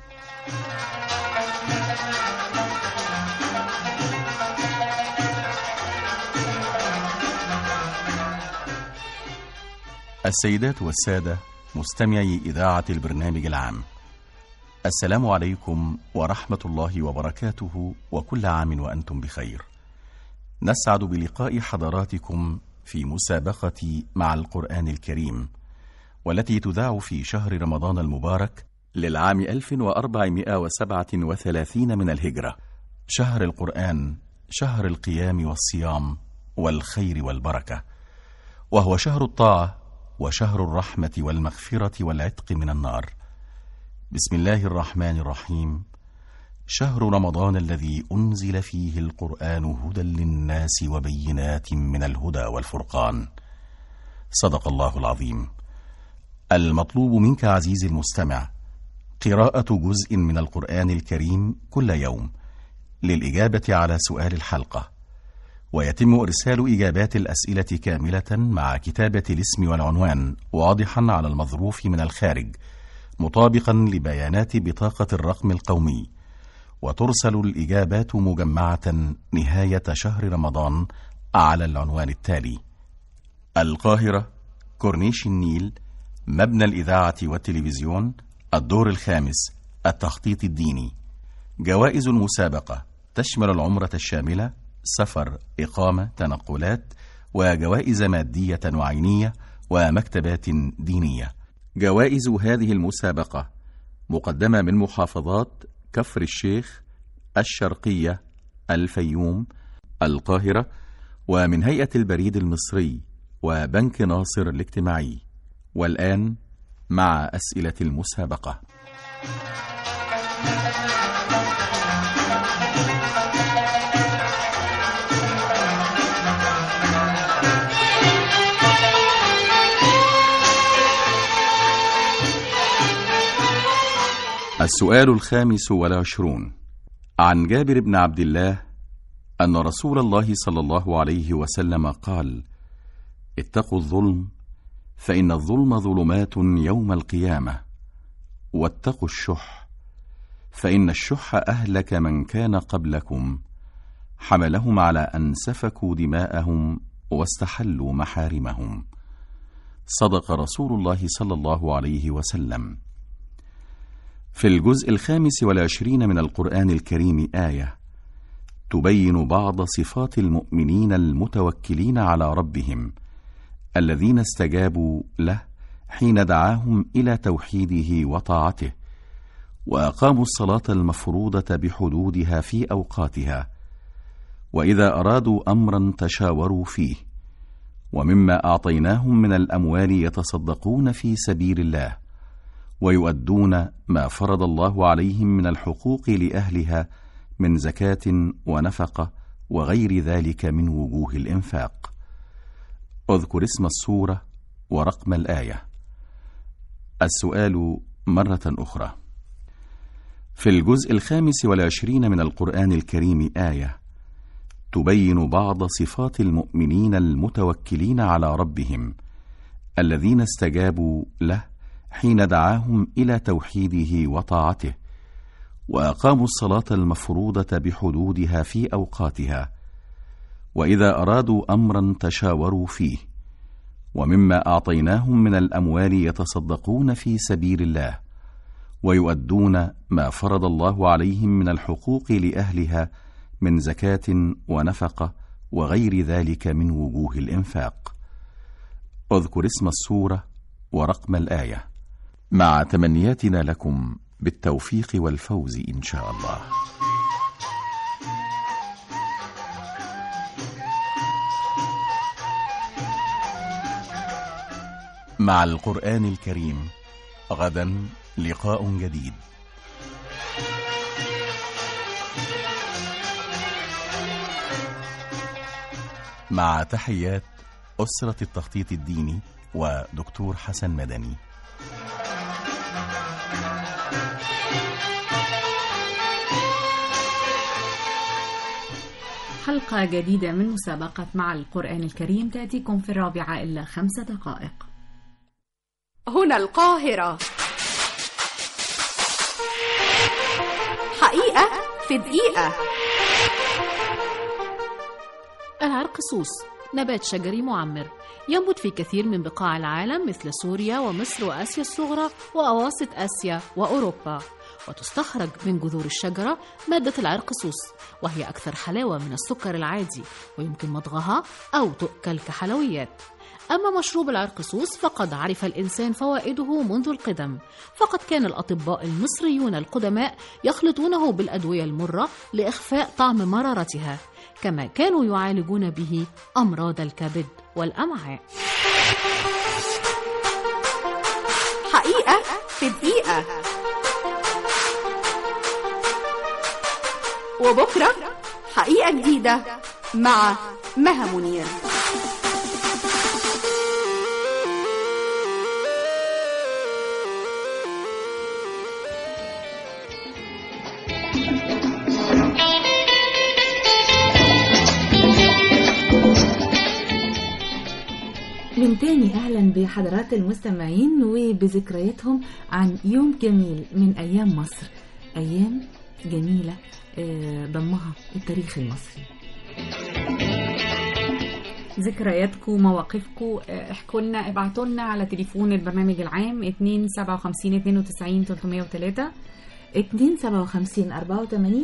السيدات والسادة مستمعي إذاعة البرنامج العام السلام عليكم ورحمة الله وبركاته وكل عام وأنتم بخير نسعد بلقاء حضراتكم في مسابقة مع القرآن الكريم والتي تذاع في شهر رمضان المبارك للعام 1437 من الهجرة شهر القرآن شهر القيام والصيام والخير والبركة وهو شهر الطاعة وشهر الرحمة والمغفرة والعتق من النار بسم الله الرحمن الرحيم شهر رمضان الذي أنزل فيه القرآن هدى للناس وبينات من الهدى والفرقان صدق الله العظيم المطلوب منك عزيزي المستمع قراءة جزء من القرآن الكريم كل يوم للإجابة على سؤال الحلقة ويتم إرسال إجابات الأسئلة كاملة مع كتابة الاسم والعنوان واضحا على المظروف من الخارج مطابقا لبيانات بطاقة الرقم القومي وترسل الإجابات مجمعة نهاية شهر رمضان على العنوان التالي القاهرة كورنيش النيل مبنى الإذاعة والتلفزيون الدور الخامس التخطيط الديني جوائز المسابقة تشمل العمرة الشاملة سفر إقامة تنقلات وجوائز مادية وعينية ومكتبات دينية جوائز هذه المسابقة مقدمة من محافظات كفر الشيخ الشرقية الفيوم القاهرة ومن هيئة البريد المصري وبنك ناصر الاجتماعي والآن مع أسئلة المسابقة السؤال الخامس والعشرون عن جابر بن عبد الله أن رسول الله صلى الله عليه وسلم قال اتقوا الظلم فإن الظلم ظلمات يوم القيامة واتقوا الشح فإن الشح أهلك من كان قبلكم حملهم على أن سفكوا دماءهم واستحلوا محارمهم صدق رسول الله صلى الله عليه وسلم في الجزء الخامس والعشرين من القرآن الكريم آية تبين بعض صفات المؤمنين المتوكلين على ربهم الذين استجابوا له حين دعاهم إلى توحيده وطاعته وأقاموا الصلاة المفروضة بحدودها في أوقاتها وإذا أرادوا أمرا تشاوروا فيه ومما أعطيناهم من الأموال يتصدقون في سبيل الله ويؤدون ما فرض الله عليهم من الحقوق لأهلها من زكاة ونفقة وغير ذلك من وجوه الإنفاق اذكر اسم السورة ورقم الآية السؤال مرة أخرى في الجزء الخامس والعشرين من القرآن الكريم آية تبين بعض صفات المؤمنين المتوكلين على ربهم الذين استجابوا له حين دعاهم إلى توحيده وطاعته وأقاموا الصلاة المفروضة بحدودها في أوقاتها وإذا أرادوا أمرا تشاوروا فيه ومما أعطيناهم من الأموال يتصدقون في سبيل الله ويؤدون ما فرض الله عليهم من الحقوق لأهلها من زكاة ونفقة وغير ذلك من وجوه الإنفاق اذكر اسم السورة ورقم الآية مع تمنياتنا لكم بالتوفيق والفوز إن شاء الله مع القرآن الكريم غدا لقاء جديد مع تحيات أسرة التخطيط الديني ودكتور حسن مدني حلقة جديدة من مسابقة مع القرآن الكريم تأتيكم في الرابعة إلا خمس دقائق هنا القاهرة حقيقة في دقيقة العرقسوس نبات شجري معمر ينبت في كثير من بقاع العالم مثل سوريا ومصر وآسيا الصغرى وأواسط آسيا وأوروبا وتستخرج من جذور الشجرة مادة العرقسوس وهي أكثر حلاوة من السكر العادي ويمكن مضغها أو تؤكل كحلويات أما مشروب العرقسوس فقد عرف الإنسان فوائده منذ القدم فقد كان الأطباء المصريون القدماء يخلطونه بالأدوية المرة لإخفاء طعم مرارتها كما كانوا يعالجون به أمراض الكبد والأمعاء حقيقة في دقيقة وبكرة حقيقة جديدة مع مها منير من تاني أهلا بحضرات المستمعين وبذكرياتهم عن يوم جميل من أيام مصر أيام جميلة آه، ضمها التاريخ المصري ذكرياتكم مواقفكم آه، احكوا لنا ابعتوا لنا على تليفون البرنامج العام 2 57 92 303 2 57 84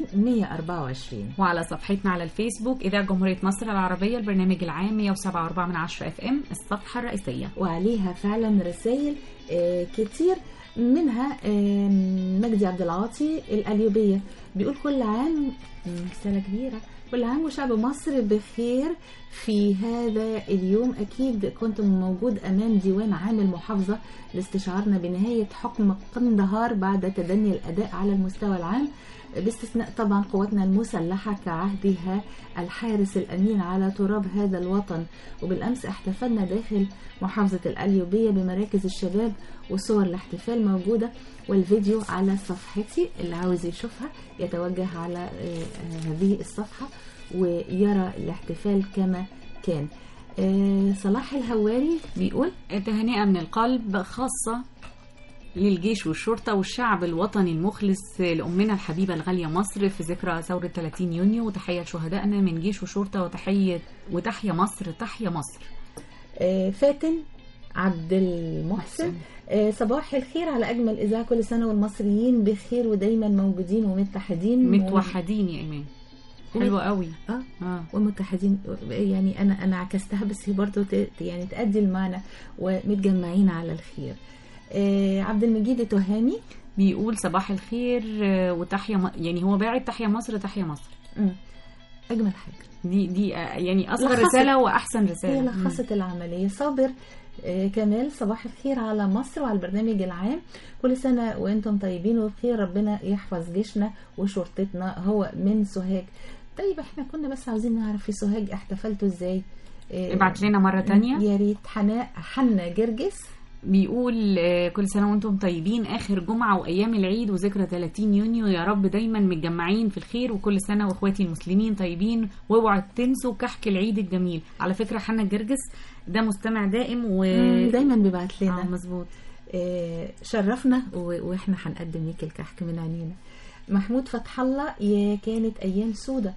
124 وعلى صفحتنا على الفيسبوك إذاعة جمهورية مصر العربية البرنامج العام 107.4 من 10 اف ام الصفحة الرئيسية وعليها فعلا رسائل آه، كتير منها آه، مجدي عبد العاطي الأليوبية بيقول كل عام رسالة كبيرة كل عام وشعب مصر بخير في هذا اليوم أكيد كنت موجود أمام ديوان عام المحافظة لاستشعارنا بنهاية حكم قندهار بعد تدني الأداء على المستوى العام باستثناء طبعا قواتنا المسلحة كعهدها الحارس الأمين على تراب هذا الوطن وبالأمس احتفلنا داخل محافظة الأليوبية بمراكز الشباب وصور الاحتفال موجودة والفيديو على صفحتي اللي عاوز يشوفها يتوجه على آه، هذه الصفحة ويرى الاحتفال كما كان آه، صلاح الهواري بيقول تهنئة من القلب خاصة للجيش والشرطة والشعب الوطني المخلص لأمنا الحبيبة الغالية مصر في ذكرى ثورة 30 يونيو وتحية شهدائنا من جيش وشرطة وتحية وتحيا مصر تحيا مصر آه، فاتن عبد المحسن آه، صباح الخير على أجمل إذاعة كل سنة والمصريين بخير ودايما موجودين ومتحدين متوحدين يا إيمان حلوة قوي اه, آه. ومتحدين يعني انا انا عكستها بس هي برضه ت- يعني تأدي المعنى ومتجمعين على الخير آه عبد المجيد التهامي بيقول صباح الخير آه، وتحيا م... يعني هو باعت تحيا مصر تحيا مصر مم. اجمل حاجه دي دي آه، يعني اصغر لخصت. رسالة واحسن رسالة هي لخصت العملية صابر آه، كمال صباح الخير على مصر وعلى البرنامج العام كل سنة وانتم طيبين وبخير ربنا يحفظ جيشنا وشرطتنا هو من سوهاج طيب احنا كنا بس عاوزين نعرف في سوهاج احتفلتوا ازاي آه، ابعت لنا مرة تانية. يا ريت حناء حنا جرجس بيقول آه، كل سنة وانتم طيبين آخر جمعة وأيام العيد وذكرى 30 يونيو يا رب دايما متجمعين في الخير وكل سنة وإخواتي المسلمين طيبين واوعوا تنسوا كحك العيد الجميل على فكرة حنا جرجس ده مستمع دائم و مم، دايما بيبعت لنا آه مظبوط آه، شرفنا و- واحنا هنقدم ليك الكحك من عينينا محمود فتح الله يا كانت ايام سودة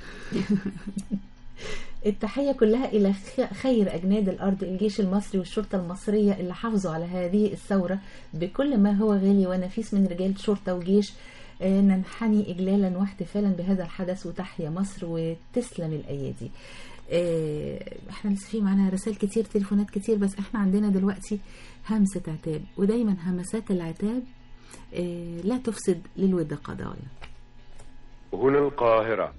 التحية كلها إلى خ- خير أجناد الأرض الجيش المصري والشرطة المصرية اللي حافظوا على هذه الثورة بكل ما هو غالي ونفيس من رجال شرطة وجيش آه، ننحني إجلالا واحتفالا بهذا الحدث وتحيا مصر وتسلم الأيادي آه، احنا لسه في معانا رسائل كتير تليفونات كتير بس احنا عندنا دلوقتي همسة عتاب ودايما همسات العتاب آه، لا تفسد للود قضايا هنا القاهرة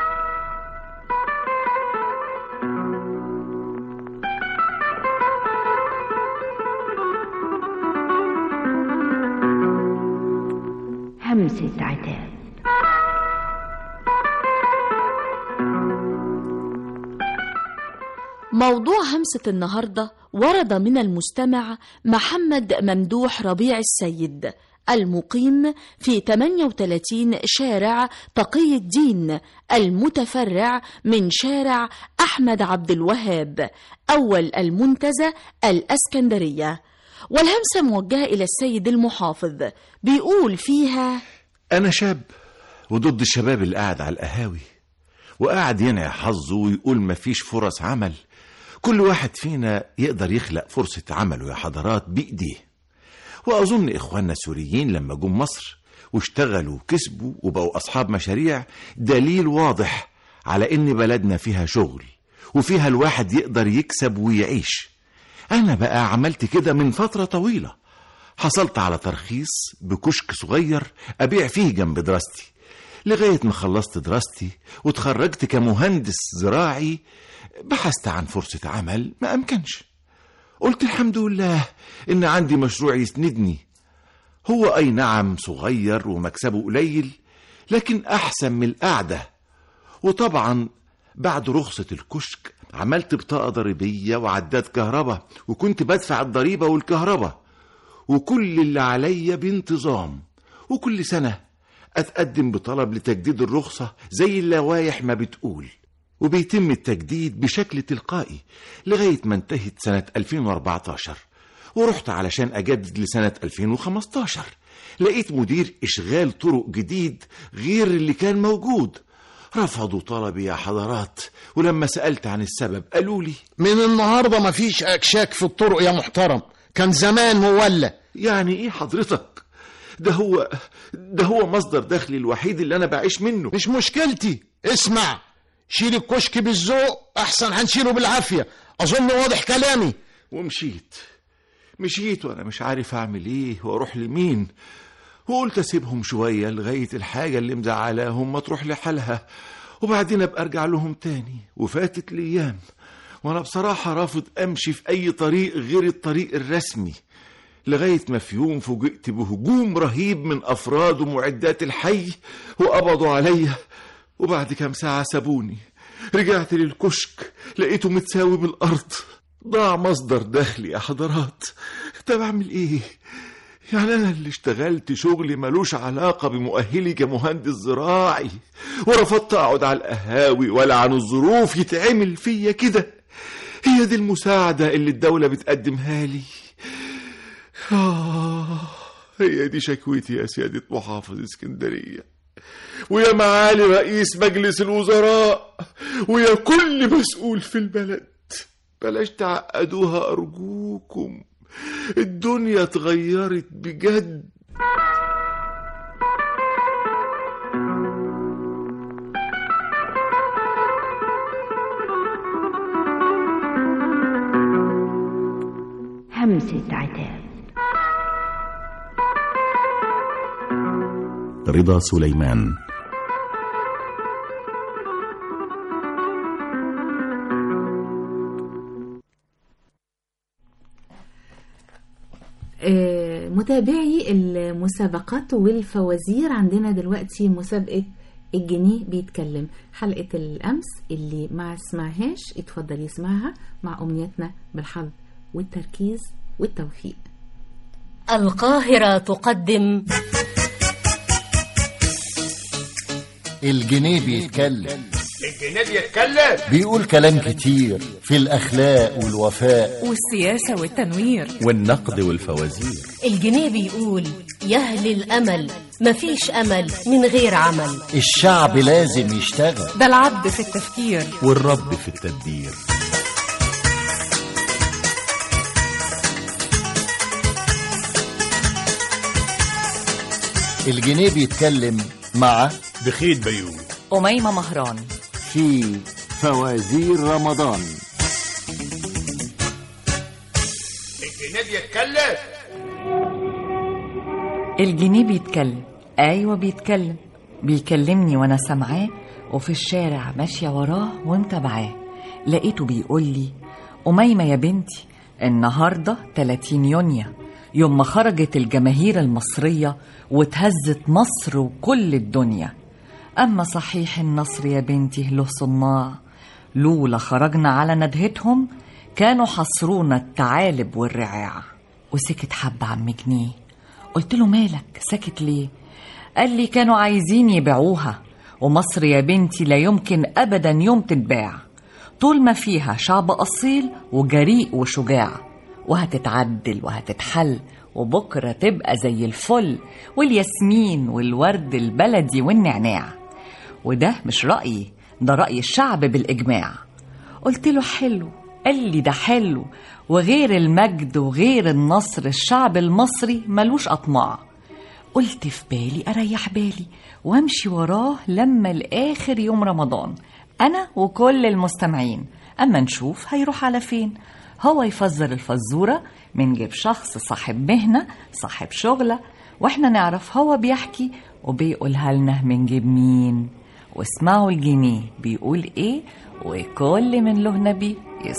همسة عتاب موضوع همسة النهاردة ورد من المستمع محمد ممدوح ربيع السيد المقيم في 38 شارع تقي الدين المتفرع من شارع أحمد عبد الوهاب أول المنتزه الأسكندرية والهمسة موجهة إلى السيد المحافظ بيقول فيها أنا شاب وضد الشباب اللي قاعد على القهاوي وقاعد ينعي حظه ويقول مفيش فرص عمل كل واحد فينا يقدر يخلق فرصة عمله يا حضرات بإيديه وأظن إخواننا السوريين لما جم مصر واشتغلوا وكسبوا وبقوا أصحاب مشاريع دليل واضح على إن بلدنا فيها شغل وفيها الواحد يقدر يكسب ويعيش أنا بقى عملت كده من فترة طويلة حصلت على ترخيص بكشك صغير أبيع فيه جنب دراستي لغاية ما خلصت دراستي وتخرجت كمهندس زراعي بحثت عن فرصة عمل ما أمكنش قلت الحمد لله إن عندي مشروع يسندني هو أي نعم صغير ومكسبه قليل لكن أحسن من القعدة وطبعا بعد رخصة الكشك عملت بطاقة ضريبية وعداد كهرباء وكنت بدفع الضريبة والكهرباء وكل اللي عليا بانتظام وكل سنة أتقدم بطلب لتجديد الرخصة زي اللوايح ما بتقول وبيتم التجديد بشكل تلقائي لغاية ما انتهت سنة 2014 ورحت علشان أجدد لسنة 2015 لقيت مدير إشغال طرق جديد غير اللي كان موجود رفضوا طلبي يا حضرات ولما سألت عن السبب قالوا لي من النهارده مفيش اكشاك في الطرق يا محترم كان زمان مولى يعني ايه حضرتك ده هو ده هو مصدر دخلي الوحيد اللي انا بعيش منه مش مشكلتي اسمع شيل الكشك بالذوق احسن هنشيله بالعافيه اظن واضح كلامي ومشيت مشيت وانا مش عارف اعمل ايه واروح لمين وقلت اسيبهم شويه لغايه الحاجه اللي مزعلاهم ما تروح لحالها وبعدين ابقى ارجع لهم تاني وفاتت الايام وانا بصراحه رافض امشي في اي طريق غير الطريق الرسمي لغايه ما في يوم فوجئت بهجوم رهيب من افراد ومعدات الحي وقبضوا عليا وبعد كام ساعه سابوني رجعت للكشك لقيته متساوي بالارض ضاع مصدر دخلي يا حضرات طب اعمل ايه يعني انا اللي اشتغلت شغل ملوش علاقه بمؤهلي كمهندس زراعي ورفضت اقعد على القهاوي ولا عن الظروف يتعمل فيا كده هي دي المساعده اللي الدوله بتقدمها لي آه هي دي شكوتي يا سيادة محافظ اسكندرية ويا معالي رئيس مجلس الوزراء ويا كل مسؤول في البلد بلاش تعقدوها أرجوكم الدنيا اتغيرت بجد همسة عتاب رضا سليمان آه، متابعي المسابقات والفوازير عندنا دلوقتي مسابقة الجنيه بيتكلم حلقة الأمس اللي ما سمعهاش اتفضل يسمعها مع أمنيتنا بالحظ والتركيز والتوفيق القاهرة تقدم الجنيه بيتكلم الجنيه بيتكلم بيقول كلام كتير في الأخلاق والوفاء والسياسة والتنوير والنقد والفوازير الجنيه بيقول يهل الأمل مفيش أمل من غير عمل الشعب لازم يشتغل ده العبد في التفكير والرب في التدبير الجنيه بيتكلم مع بخيت بيوم أميمة مهران في فوازير رمضان الجنيه بيتكلم الجنيه بيتكلم أيوة بيتكلم بيكلمني وأنا سامعاه وفي الشارع ماشية وراه ومتابعاه لقيته بيقول لي أميمة يا بنتي النهاردة 30 يونيو يوم ما خرجت الجماهير المصرية وتهزت مصر وكل الدنيا أما صحيح النصر يا بنتي له صناع لولا خرجنا على ندهتهم كانوا حصرونا الثعالب والرعاع وسكت حب عم جنيه قلت له مالك ساكت ليه قال لي كانوا عايزين يبيعوها ومصر يا بنتي لا يمكن ابدا يوم تتباع طول ما فيها شعب اصيل وجريء وشجاع وهتتعدل وهتتحل وبكره تبقى زي الفل والياسمين والورد البلدي والنعناع وده مش رايي ده راي الشعب بالاجماع قلت له حلو قال لي ده حلو وغير المجد وغير النصر الشعب المصري ملوش اطماع قلت في بالي اريح بالي وامشي وراه لما لاخر يوم رمضان انا وكل المستمعين اما نشوف هيروح على فين هو يفزر الفزوره من جيب شخص صاحب مهنه صاحب شغله واحنا نعرف هو بيحكي وبيقولها لنا من جيب مين واسمعوا الجنيه بيقول ايه وكل من له نبي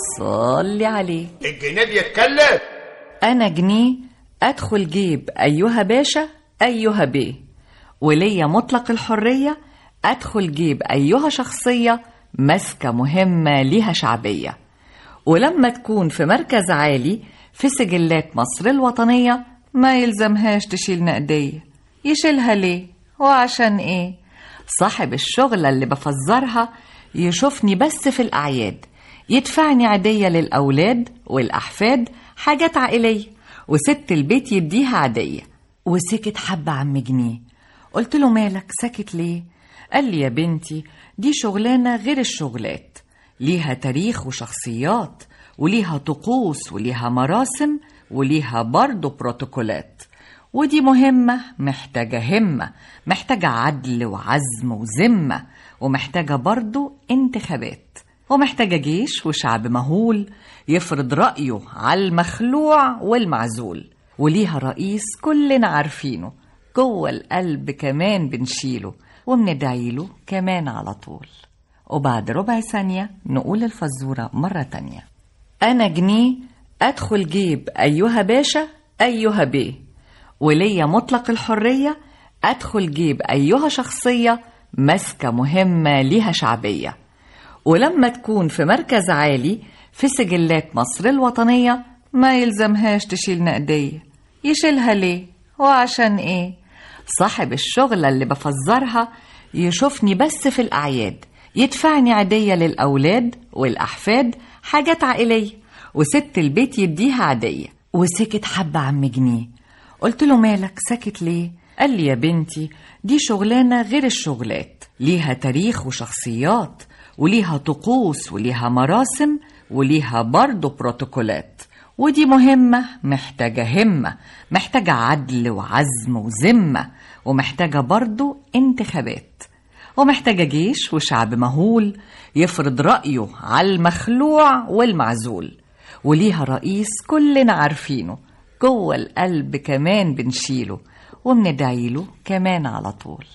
يصلي عليه الجنيه بيتكلم انا جنيه ادخل جيب ايها باشا ايها بيه وليا مطلق الحريه ادخل جيب ايها شخصيه ماسكه مهمه ليها شعبيه ولما تكون في مركز عالي في سجلات مصر الوطنيه ما يلزمهاش تشيل نقديه يشيلها ليه وعشان ايه صاحب الشغله اللي بفزرها يشوفني بس في الاعياد يدفعني عاديه للاولاد والاحفاد حاجات عائليه وست البيت يديها عاديه وسكت حبة عم جنيه قلت له مالك ساكت ليه قال لي يا بنتي دي شغلانة غير الشغلات ليها تاريخ وشخصيات وليها طقوس وليها مراسم وليها برضه بروتوكولات ودي مهمة محتاجة همة محتاجة عدل وعزم وذمة ومحتاجة برضه انتخابات ومحتاجة جيش وشعب مهول يفرض رأيه على المخلوع والمعزول وليها رئيس كلنا عارفينه جوه القلب كمان بنشيله وبندعيله كمان على طول وبعد ربع ثانية نقول الفزورة مرة تانية أنا جنيه أدخل جيب أيها باشا أيها بيه وليا مطلق الحرية أدخل جيب أيها شخصية ماسكة مهمة ليها شعبية ولما تكون في مركز عالي في سجلات مصر الوطنية ما يلزمهاش تشيل نقدية يشيلها ليه وعشان ايه صاحب الشغلة اللي بفزرها يشوفني بس في الأعياد يدفعني عادية للأولاد والأحفاد حاجات عائلية وست البيت يديها عادية وسكت حبة عم جنيه قلت له مالك ساكت ليه قال لي يا بنتي دي شغلانة غير الشغلات ليها تاريخ وشخصيات وليها طقوس وليها مراسم وليها برضه بروتوكولات ودي مهمة محتاجة همة محتاجة عدل وعزم وذمة ومحتاجة برضه انتخابات ومحتاجة جيش وشعب مهول يفرض رأيه على المخلوع والمعزول وليها رئيس كلنا عارفينه جوه القلب كمان بنشيله وبندعيله كمان على طول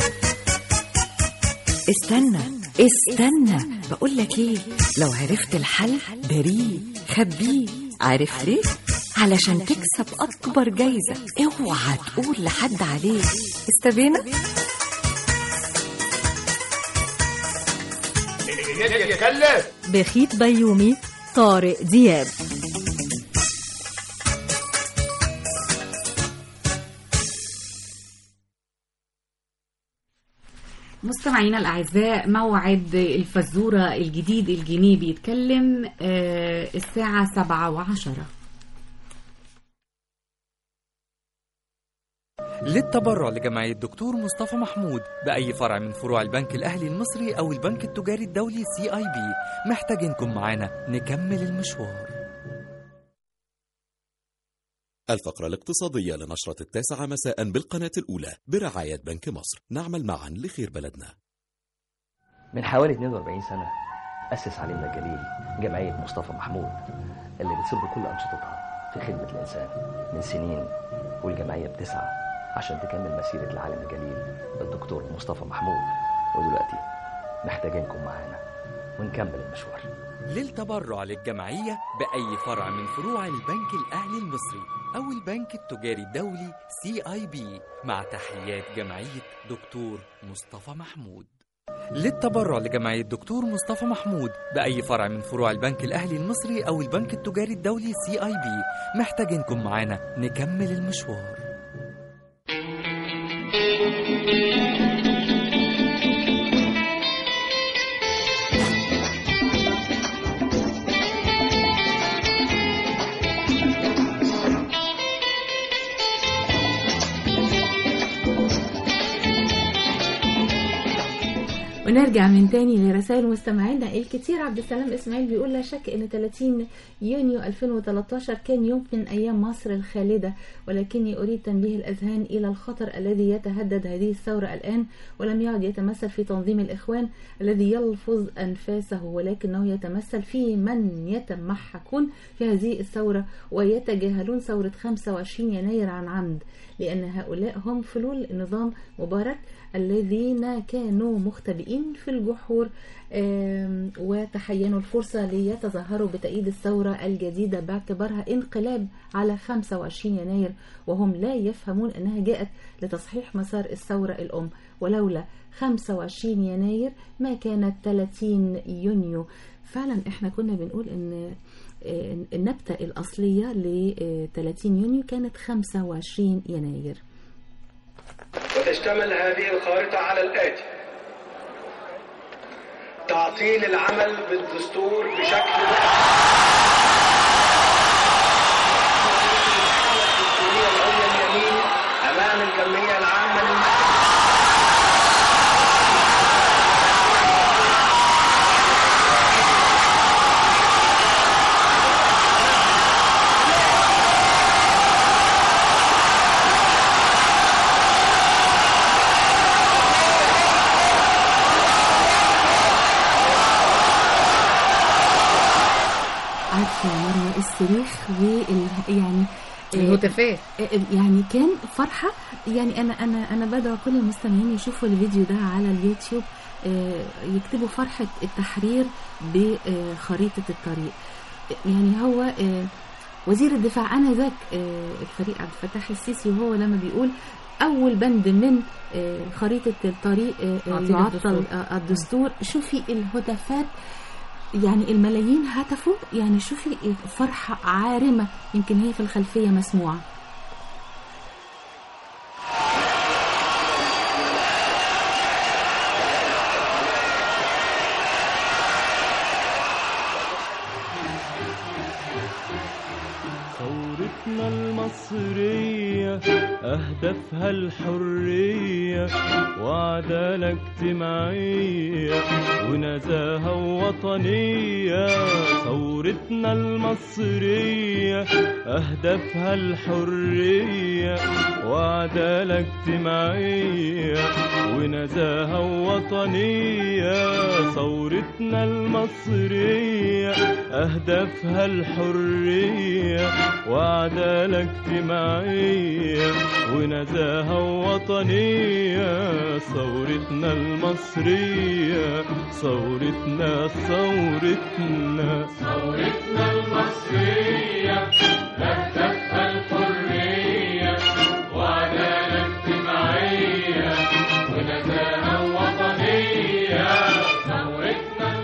استنى استنى بقول لك ايه لو عرفت الحل داريه خبيه عارف ليه علشان تكسب اكبر جايزه اوعى تقول لحد عليه استبينا الجنيه بيتكلم بخيت بيومي طارق دياب مستمعينا الأعزاء موعد الفزورة الجديد الجنيه بيتكلم آه، الساعة سبعة وعشرة للتبرع لجمعية دكتور مصطفى محمود بأي فرع من فروع البنك الأهلي المصري أو البنك التجاري الدولي سي آي بي محتاجينكم معانا نكمل المشوار الفقرة الاقتصادية لنشرة التاسعة مساء بالقناة الأولى برعاية بنك مصر نعمل معا لخير بلدنا من حوالي 42 سنة أسس علينا الجليل جمعية مصطفى محمود اللي بتصب كل أنشطتها في خدمة الإنسان من سنين والجمعية بتسعى عشان تكمل مسيرة العالم الجليل الدكتور مصطفى محمود ودلوقتي محتاجينكم معانا ونكمل المشوار للتبرع للجمعية بأي فرع من فروع البنك الأهلي المصري أو البنك التجاري الدولي سي آي بي مع تحيات جمعية دكتور مصطفى محمود للتبرع لجمعية دكتور مصطفى محمود بأي فرع من فروع البنك الأهلي المصري أو البنك التجاري الدولي سي آي بي محتاجينكم معانا نكمل المشوار ونرجع من تاني لرسائل مستمعينا الكتير عبد السلام اسماعيل بيقول لا شك ان 30 يونيو 2013 كان يوم من ايام مصر الخالده ولكني اريد تنبيه الاذهان الى الخطر الذي يتهدد هذه الثوره الان ولم يعد يتمثل في تنظيم الاخوان الذي يلفظ انفاسه ولكنه يتمثل في من يتمحكون في هذه الثوره ويتجاهلون ثوره 25 يناير عن عمد لان هؤلاء هم فلول نظام مبارك الذين كانوا مختبئين في الجحور آم، وتحينوا الفرصة ليتظاهروا بتأييد الثورة الجديدة باعتبارها انقلاب على 25 يناير وهم لا يفهمون أنها جاءت لتصحيح مسار الثورة الأم ولولا 25 يناير ما كانت 30 يونيو فعلا احنا كنا بنقول ان آه، النبتة الأصلية ل 30 يونيو كانت 25 يناير وتشتمل هذه الخارطة على الآتي تعطيل العمل بالدستور بشكل الدستورية العليا اليمين أمام الجمعية العامة للمحكمة عارفة يا مروة الصريخ وال يعني الهتافات. يعني كان فرحة يعني أنا أنا أنا بدعو كل المستمعين يشوفوا الفيديو ده على اليوتيوب آه، يكتبوا فرحة التحرير بخريطة الطريق يعني هو آه، وزير الدفاع آنذاك آه، الفريق عبد الفتاح السيسي وهو لما بيقول أول بند من آه، خريطة الطريق آه، آه، تعطيل يعطل الدستور. آه، الدستور شوفي الهتافات يعني الملايين هتفوا يعني شوفي فرحة عارمة يمكن هي في الخلفية مسموعة ثورتنا المصرية أهدافها الحرية وعدالة اجتماعية ونزاهة وطنية ثورتنا المصرية أهدافها الحرية وعدالة اجتماعية ونزاهة وطنية ثورتنا المصرية أهدافها الحرية وعدالة اجتماعية ونزاهة وطنية ثورتنا المصرية ثورتنا ثورتنا ثورتنا المصرية أهدافها الحرية وعدالة اجتماعية ونزاهة وطنية ثورتنا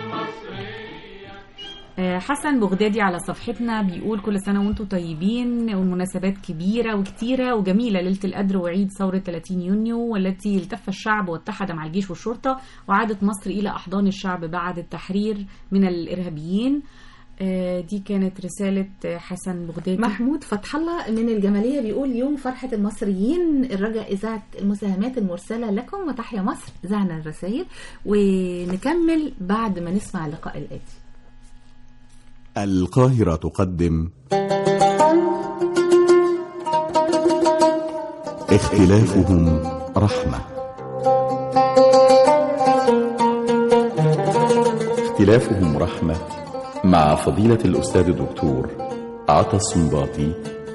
آه، حسن بغدادي على صفحتنا بيقول كل سنة وانتم طيبين والمناسبات كبيرة وكتيرة وجميلة ليلة القدر وعيد ثورة 30 يونيو والتي التف الشعب واتحد مع الجيش والشرطة وعادت مصر إلى أحضان الشعب بعد التحرير من الإرهابيين آه، دي كانت رسالة آه، حسن بغدادي محمود فتح الله من الجمالية بيقول يوم فرحة المصريين الرجاء إذاعة المساهمات المرسلة لكم وتحيا مصر زعنا الرسائل ونكمل بعد ما نسمع اللقاء الآتي القاهرة تقدم اختلافهم رحمة اختلافهم رحمة مع فضيلة الأستاذ الدكتور عطا السنباطي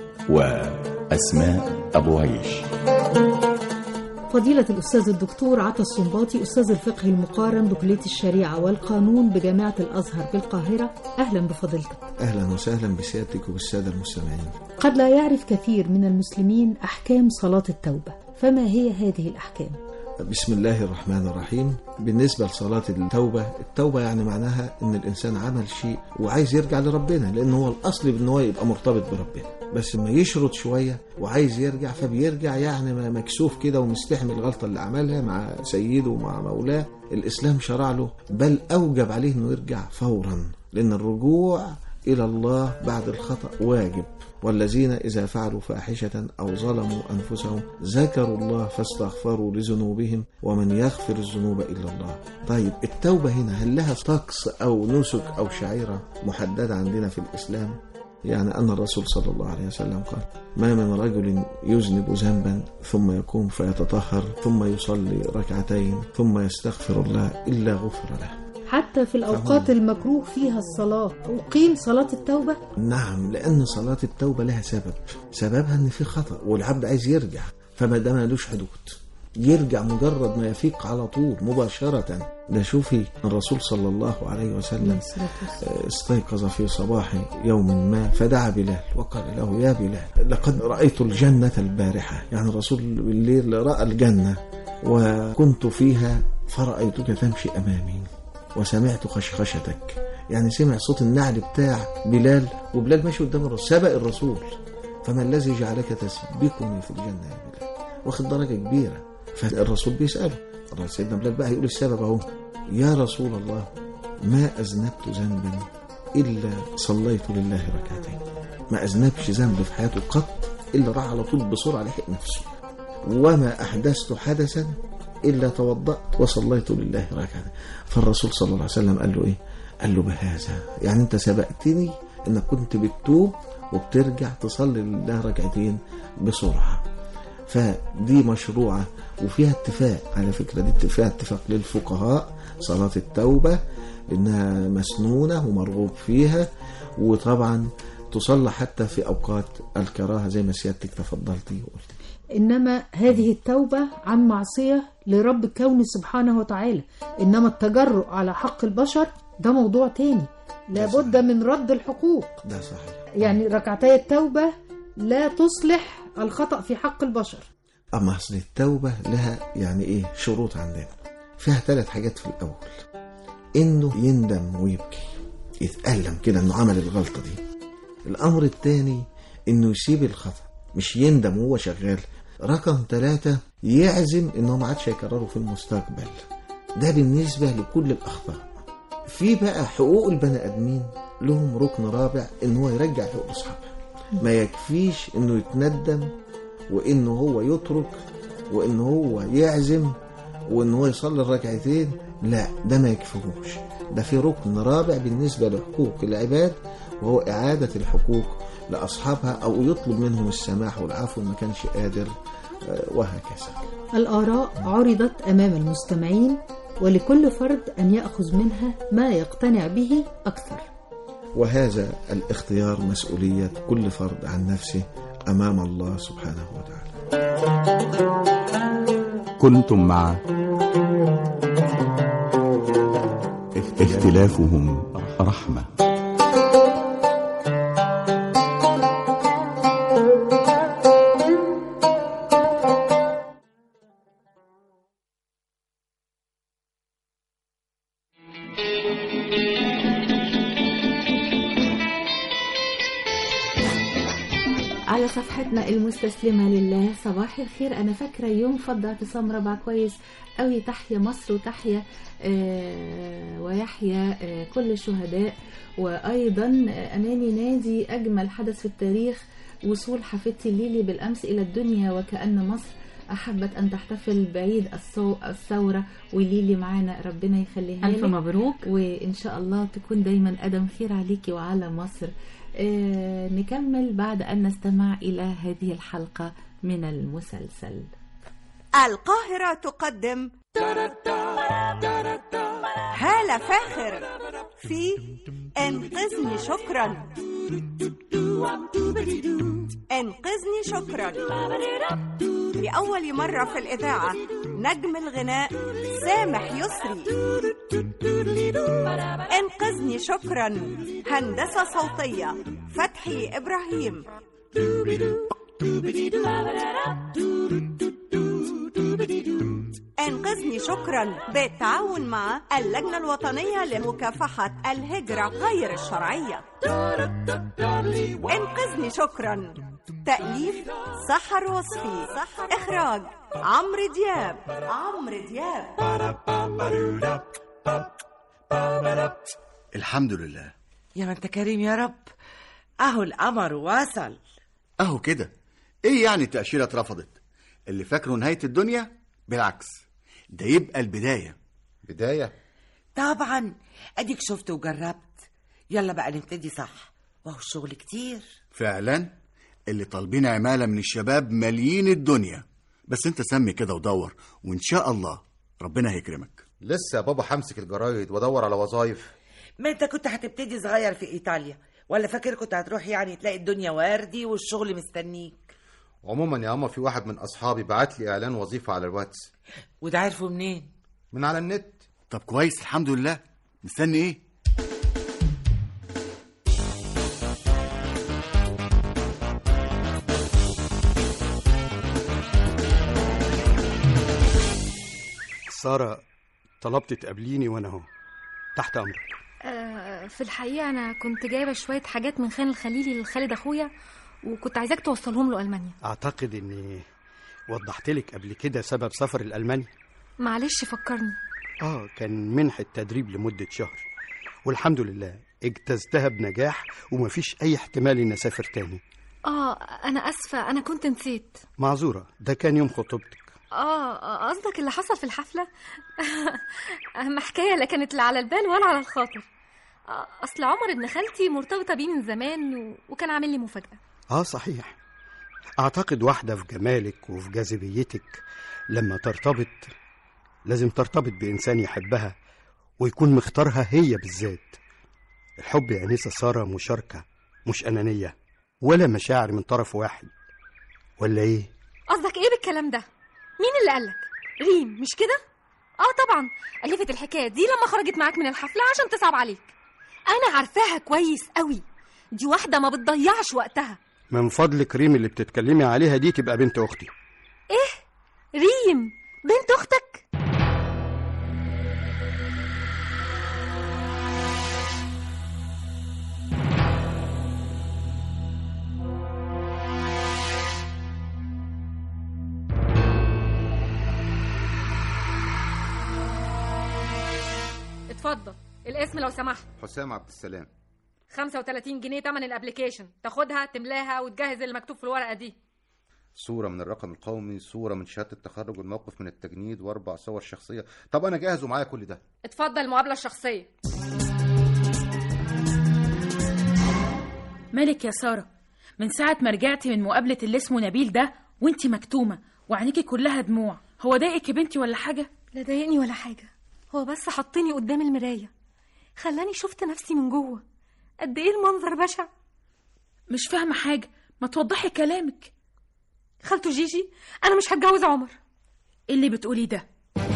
وأسماء أبو عيش فضيلة الأستاذ الدكتور عطا السنباطي أستاذ الفقه المقارن بكلية الشريعة والقانون بجامعة الأزهر بالقاهرة أهلا بفضيلتك أهلا وسهلا بسيادتك وبالسادة المستمعين قد لا يعرف كثير من المسلمين أحكام صلاة التوبة فما هي هذه الأحكام؟ بسم الله الرحمن الرحيم بالنسبة لصلاة التوبة التوبة يعني معناها ان الانسان عمل شيء وعايز يرجع لربنا لان هو الاصل ان هو يبقى مرتبط بربنا بس لما يشرط شوية وعايز يرجع فبيرجع يعني ما- مكسوف كده ومستحمل الغلطة اللي عملها مع سيده ومع مولاه الاسلام شرع له بل اوجب عليه انه يرجع فورا لان الرجوع الى الله بعد الخطأ واجب والذين إذا فعلوا فاحشة أو ظلموا أنفسهم ذكروا الله فاستغفروا لذنوبهم ومن يغفر الذنوب إلا الله طيب التوبة هنا هل لها طقس أو نسك أو شعيرة محددة عندنا في الإسلام يعني أن الرسول صلى الله عليه وسلم قال ما من رجل يذنب ذنبا ثم يقوم فيتطهر ثم يصلي ركعتين ثم يستغفر الله إلا غفر له حتى في الأوقات المكروه فيها الصلاة أقيم صلاة التوبة نعم لأن صلاة التوبة لها سبب سببها إن في خطأ والعبد عايز يرجع فما ده مالوش حدود يرجع مجرد ما يفيق على طول مباشرة ده شوفي الرسول صلى الله عليه وسلم استيقظ في صباح يوم ما فدعا بلال وقال له يا بلال لقد رأيت الجنة البارحة يعني الرسول بالليل رأى الجنة وكنت فيها فرأيتك تمشي أمامي وسمعت خشخشتك يعني سمع صوت النعل بتاع بلال وبلال ماشي قدام الرسول سبق الرسول فما الذي جعلك تسبقني في الجنة يا بلال واخد درجة كبيرة فالرسول بيسأله سيدنا بلال بقى هيقول السبب اهو يا رسول الله ما أذنبت ذنبا إلا صليت لله ركعتين ما أذنبش ذنب في حياته قط إلا راح على طول بسرعة لحق نفسه وما أحدثت حدثا إلا توضأت وصليت لله ركعتين فالرسول صلى الله عليه وسلم قال له إيه قال له بهذا يعني أنت سبقتني إنك كنت بتتوب وبترجع تصلي لله ركعتين بسرعة فدي مشروعة وفيها اتفاق على فكرة دي فيها اتفاق للفقهاء صلاة التوبة إنها مسنونة ومرغوب فيها وطبعا تصلى حتى في أوقات الكراهة زي ما سيادتك تفضلتي وقلت إنما هذه التوبة عن معصية لرب الكون سبحانه وتعالى إنما التجرؤ على حق البشر ده موضوع تاني لابد من رد الحقوق ده صحيح يعني ركعتي التوبة لا تصلح الخطأ في حق البشر أما أصل التوبة لها يعني إيه شروط عندنا فيها ثلاث حاجات في الأول إنه يندم ويبكي يتألم كده إنه عمل الغلطة دي الأمر الثاني إنه يسيب الخطأ مش يندم وهو شغال رقم ثلاثة يعزم إنه ما عادش هيكرره في المستقبل ده بالنسبة لكل الأخطاء في بقى حقوق البني آدمين لهم ركن رابع إن هو يرجع حقوق أصحابها ما يكفيش إنه يتندم وإنه هو يترك وإنه هو يعزم وإنه هو يصلي الركعتين لا ده ما يكفيهوش ده في ركن رابع بالنسبة لحقوق العباد وهو إعادة الحقوق لأصحابها أو يطلب منهم السماح والعفو ما كانش قادر وهكذا الآراء عرضت أمام المستمعين ولكل فرد أن يأخذ منها ما يقتنع به أكثر وهذا الاختيار مسؤولية كل فرد عن نفسه أمام الله سبحانه وتعالى كنتم مع اختلافهم رحمه على صفحتنا المستسلمة لله صباح الخير أنا فاكرة يوم فض اعتصام ربع كويس قوي تحيا مصر وتحيا آه ويحيا آه كل الشهداء وأيضا أماني نادي أجمل حدث في التاريخ وصول حفيدتي ليلي بالأمس إلى الدنيا وكأن مصر أحبت أن تحتفل بعيد الثورة وليلي معانا ربنا يخليها ألف مبروك وإن شاء الله تكون دايما قدم خير عليكي وعلى مصر آه نكمل بعد أن نستمع إلى هذه الحلقة من المسلسل القاهرة تقدم هالة فاخر في انقذني شكرا انقذني شكرا لأول مرة في الإذاعة نجم الغناء سامح يسري انقذني شكرا هندسة صوتية فتحي إبراهيم انقذني شكرا بالتعاون مع اللجنة الوطنية لمكافحة الهجرة غير الشرعية انقذني شكرا تأليف سحر وصفي إخراج عمرو دياب عمرو دياب الحمد لله يا ما انت كريم يا رب اهو القمر وصل اهو كده ايه يعني التأشيرة اترفضت اللي فاكره نهاية الدنيا بالعكس ده يبقى البداية بداية طبعا اديك شفت وجربت يلا بقى نبتدي صح وهو الشغل كتير فعلا اللي طالبين عمالة من الشباب ماليين الدنيا بس انت سمي كده ودور وان شاء الله ربنا هيكرمك لسه يا بابا همسك الجرايد وادور على وظايف ما انت كنت هتبتدي صغير في ايطاليا ولا فاكر كنت هتروح يعني تلاقي الدنيا وردي والشغل مستنيك عموما يا اما في واحد من اصحابي بعت لي اعلان وظيفه على الواتس وده عارفه منين من على النت طب كويس الحمد لله مستني ايه سارة طلبت تقابليني وانا اهو تحت امرك آه، في الحقيقة أنا كنت جايبة شوية حاجات من خان الخليلي لخالد أخويا وكنت عايزاك توصلهم له ألمانيا اعتقد اني وضحت لك قبل كده سبب سفر الالماني معلش فكرني اه كان منحة تدريب لمدة شهر والحمد لله اجتزتها بنجاح ومفيش اي احتمال ان اسافر تاني آه أنا آسفة أنا كنت نسيت معذورة ده كان يوم خطوبتك آه آه، قصدك اللي حصل في الحفلة أهم حكاية لا كانت لا على البال ولا على الخاطر آه، أصل عمر ابن خالتي مرتبطة بيه من زمان و... وكان عامل لي مفاجأة اه صحيح اعتقد واحدة في جمالك وفي جاذبيتك لما ترتبط لازم ترتبط بإنسان يحبها ويكون مختارها هي بالذات الحب يا أنسة سارة مشاركة مش أنانية ولا مشاعر من طرف واحد ولا إيه؟ قصدك إيه بالكلام ده؟ مين اللي قالك؟ ريم مش كده؟ آه طبعا ألفت الحكاية دي لما خرجت معاك من الحفلة عشان تصعب عليك أنا عارفاها كويس قوي دي واحدة ما بتضيعش وقتها من فضلك ريم اللي بتتكلمي عليها دي تبقى بنت أختي إيه؟ ريم بنت أختك؟ اتفضل الاسم لو سمحت حسام عبد السلام 35 جنيه تمن الابليكيشن تاخدها تملاها وتجهز اللي مكتوب في الورقه دي صورة من الرقم القومي صورة من شهادة التخرج والموقف من التجنيد وأربع صور شخصية طب أنا جاهز ومعايا كل ده اتفضل المقابله الشخصيه مالك يا سارة من ساعة ما رجعتي من مقابلة اللي اسمه نبيل ده وانتي مكتومة وعينيكي كلها دموع هو ضايقك يا بنتي ولا حاجة؟ لا ضايقني ولا حاجه هو بس حطني قدام المرايه خلاني شفت نفسي من جوه قد ايه المنظر بشع مش فاهمة حاجة ما توضحي كلامك خالته جيجي انا مش هتجوز عمر ايه اللي بتقولي ده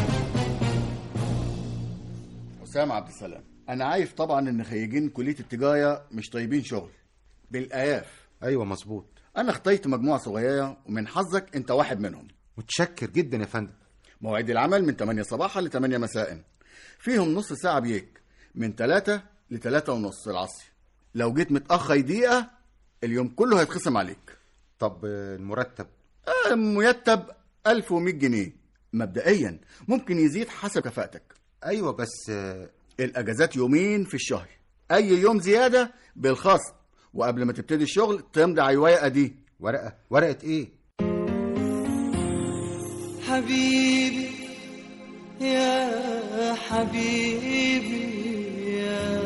حسام عبد السلام انا عارف طبعا ان خريجين كليه التجاره مش طيبين شغل بالاياف ايوه مظبوط انا اخترت مجموعه صغيره ومن حظك انت واحد منهم متشكر جدا يا فندم مواعيد العمل من 8 صباحا ل 8 مساء فيهم نص ساعه بريك من 3 ل 3 ونص العصر لو جيت متاخر دقيقه اليوم كله هيتخصم عليك طب المرتب آه، مرتب 1100 جنيه مبدئيا ممكن يزيد حسب كفاءتك ايوه بس الاجازات يومين في الشهر اي يوم زياده بالخصم وقبل ما تبتدي الشغل تمضي على الورقه دي ورقه ورقه ايه حبيبي يا حبيبي يا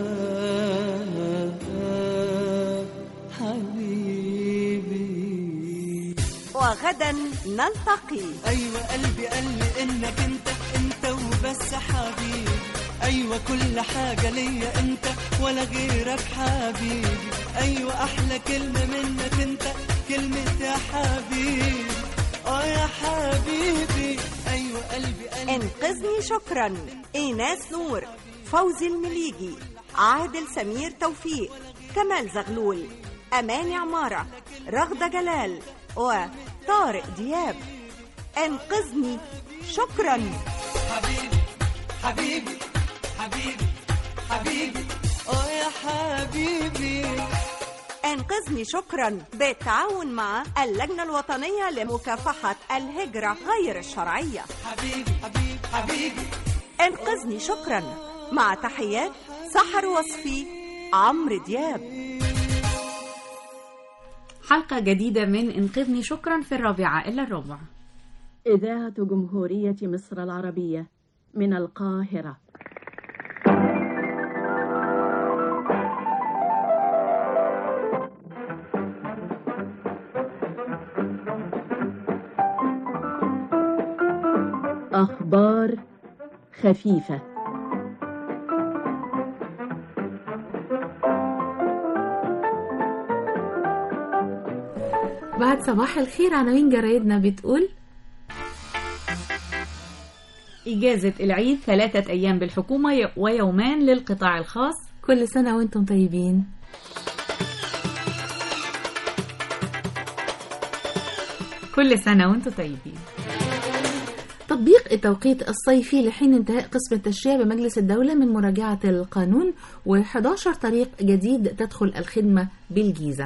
حبيبي وغدا نلتقي ايوه قلبي قال لي انك انت انت وبس حبيبي ايوه كل حاجه ليا انت ولا غيرك حبيبي ايوه احلى كلمه منك انت كلمه يا حبيبي اه يا حبيبي ايوه قلبي قال لي انقذني شكرا ايناس نور فوزي المليجي عادل سمير توفيق كمال زغلول امان عماره رغده جلال وطارق دياب انقذني شكرا حبيبي حبيبي حبيبي حبيبي اه يا حبيبي انقذني شكرا بالتعاون مع اللجنة الوطنية لمكافحة الهجرة غير الشرعية حبيبي حبيبي حبيبي انقذني شكرا مع تحيات سحر وصفي عمرو دياب حلقة جديدة من انقذني شكرا في الرابعة إلا الربع إذاعة جمهورية مصر العربية من القاهرة أخبار خفيفة بعد صباح الخير عناوين جرايدنا بتقول إجازة العيد ثلاثة أيام بالحكومة ي- ويومان للقطاع الخاص كل سنة وانتم طيبين كل سنة وانتم طيبين تطبيق التوقيت الصيفي لحين انتهاء قسم التشريع بمجلس الدولة من مراجعة القانون و11 طريق جديد تدخل الخدمة بالجيزة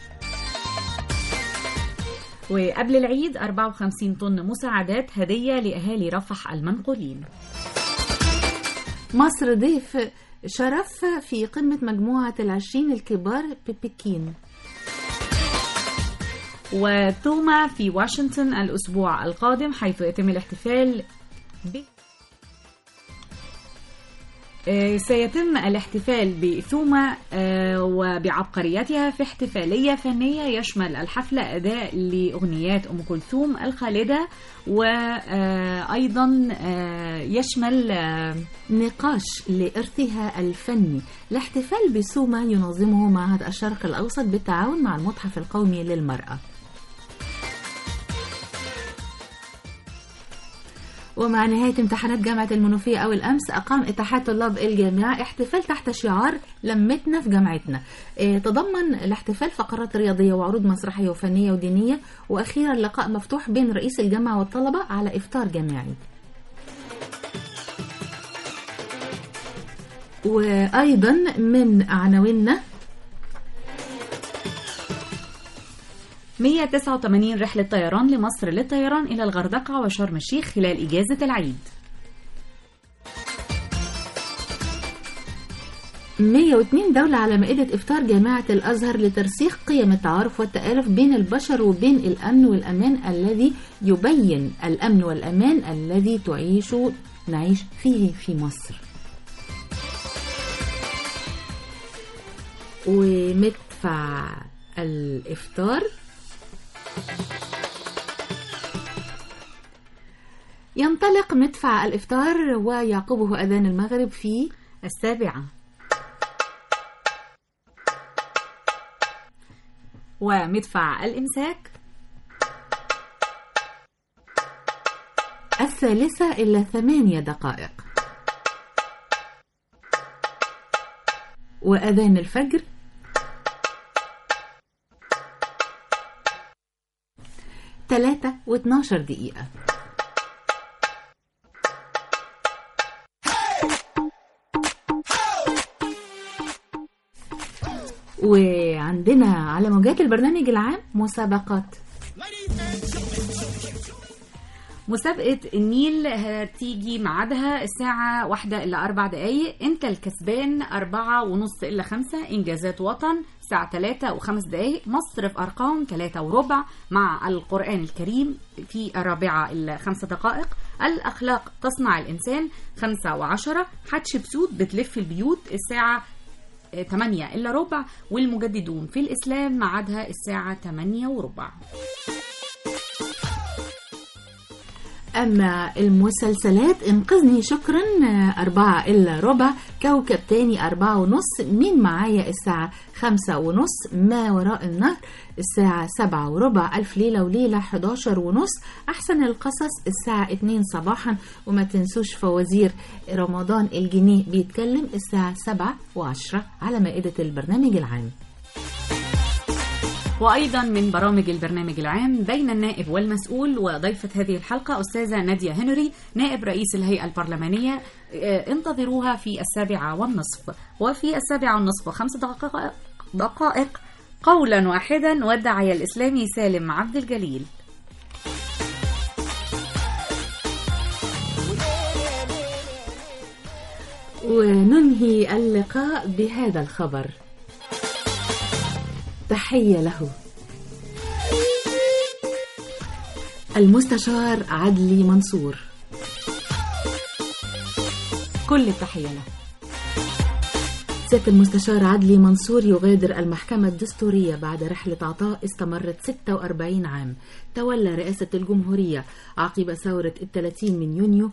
وقبل العيد 54 طن مساعدات هدية لأهالي رفح المنقولين مصر ضيف شرف في قمة مجموعة العشرين الكبار ببكين وتوما في واشنطن الأسبوع القادم حيث يتم الاحتفال ب آه، سيتم الاحتفال بثوما آه، وبعبقريتها في احتفالية فنية يشمل الحفل أداء لأغنيات أم كلثوم الخالدة وأيضا يشمل آه، نقاش لإرثها الفني الاحتفال بسوما ينظمه معهد الشرق الأوسط بالتعاون مع المتحف القومي للمرأة ومع نهاية امتحانات جامعة المنوفية أول أمس أقام اتحاد طلاب الجامعة احتفال تحت شعار لمتنا في جامعتنا اه تضمن الاحتفال فقرات رياضية وعروض مسرحية وفنية ودينية وأخيرا لقاء مفتوح بين رئيس الجامعة والطلبة على إفطار جامعي وأيضا من عناويننا 189 رحلة طيران لمصر للطيران إلى الغردقة وشرم الشيخ خلال إجازة العيد 102 دولة على مائدة إفطار جامعة الأزهر لترسيخ قيم التعارف والتآلف بين البشر وبين الأمن والأمان الذي يبين الأمن والأمان الذي تعيش نعيش فيه في مصر ومدفع الإفطار ينطلق مدفع الإفطار ويعقبه أذان المغرب في السابعة ومدفع الإمساك الثالثة إلا ثمانية دقائق وأذان الفجر ثلاثة واثناشر دقيقة وعندنا على موجات البرنامج العام مسابقات مسابقة النيل هتيجي ميعادها الساعة واحدة إلا أربع دقايق أنت الكسبان أربعة ونص إلا خمسة إنجازات وطن الساعة تلاتة وخمس دقايق مصر في أرقام تلاتة وربع مع القرآن الكريم في الرابعة إلا خمسة دقائق الأخلاق تصنع الإنسان خمسة وعشرة حتشبسوت بتلف البيوت الساعة 8 إلا ربع والمجددون في الإسلام ميعادها الساعة 8 وربع أما المسلسلات انقذني شكرا أربعة إلا ربع كوكب تاني أربعة ونص مين معايا الساعة خمسة ونص ما وراء النهر الساعة سبعة وربع ألف ليلة وليلة 11 ونص أحسن القصص الساعة اتنين صباحا وما تنسوش فوازير رمضان الجنيه بيتكلم الساعة سبعة وعشرة على مائدة البرنامج العام وأيضا من برامج البرنامج العام بين النائب والمسؤول وضيفة هذه الحلقة أستاذة نادية هنري نائب رئيس الهيئة البرلمانية آه، انتظروها في السابعة والنصف وفي السابعة والنصف وخمس دقائق, دقائق قولا واحدا والداعية الإسلامي سالم عبد الجليل وننهي اللقاء بهذا الخبر تحية له المستشار عدلي منصور كل التحية له سيادة المستشار عدلي منصور يغادر المحكمة الدستورية بعد رحلة عطاء استمرت 46 عام تولى رئاسة الجمهورية عقب ثورة الثلاثين من يونيو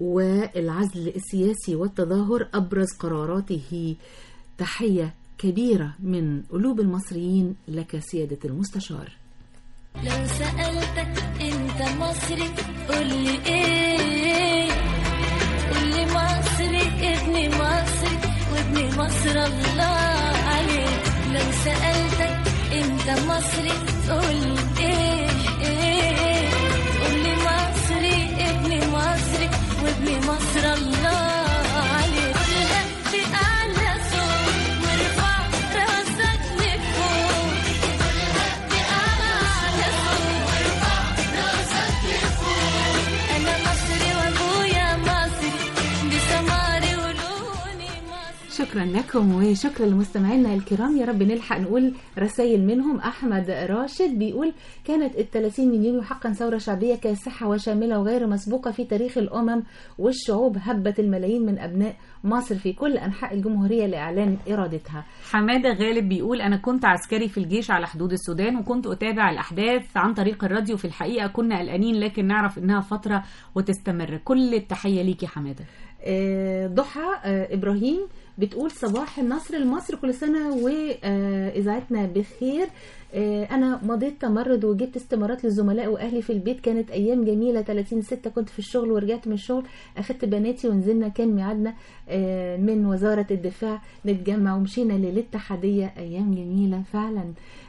والعزل السياسي والتظاهر أبرز قراراته تحية كبيرة من قلوب المصريين لك سيادة المستشار لو سألتك انت مصري قولي ايه قولي مصري ابني مصري وابني مصر الله عليك لو سألتك انت مصري قولي ايه ايه قولي مصري ابني مصري وابني مصر الله عليك قولها بأعلى صوت وارفع راسك لفوق قولها بأعلى صوت وارفع راسك لفوق أنا مصري وأبويا مصري بسماري ولوني شكرا لكم وشكرا لمستمعينا الكرام يا رب نلحق نقول رسائل منهم احمد راشد بيقول كانت ال 30 من يونيو حقا ثوره شعبيه كاسحه وشامله وغير مسبوقه في تاريخ الامم والشعوب هبت الملايين من ابناء مصر في كل انحاء الجمهوريه لاعلان ارادتها حمادة غالب بيقول أنا كنت عسكري في الجيش على حدود السودان وكنت أتابع الأحداث عن طريق الراديو في الحقيقة كنا قلقانين لكن نعرف إنها فترة وتستمر كل التحية ليك يا حمادة آه، ضحى آه، ابراهيم بتقول صباح النصر لمصر كل سنه واذاعتنا بخير آه، انا مضيت تمرد وجبت استمارات للزملاء واهلي في البيت كانت ايام جميله 30 6 كنت في الشغل ورجعت من الشغل اخدت بناتي ونزلنا كان ميعادنا آه، من وزاره الدفاع نتجمع ومشينا للاتحاديه ايام جميله فعلا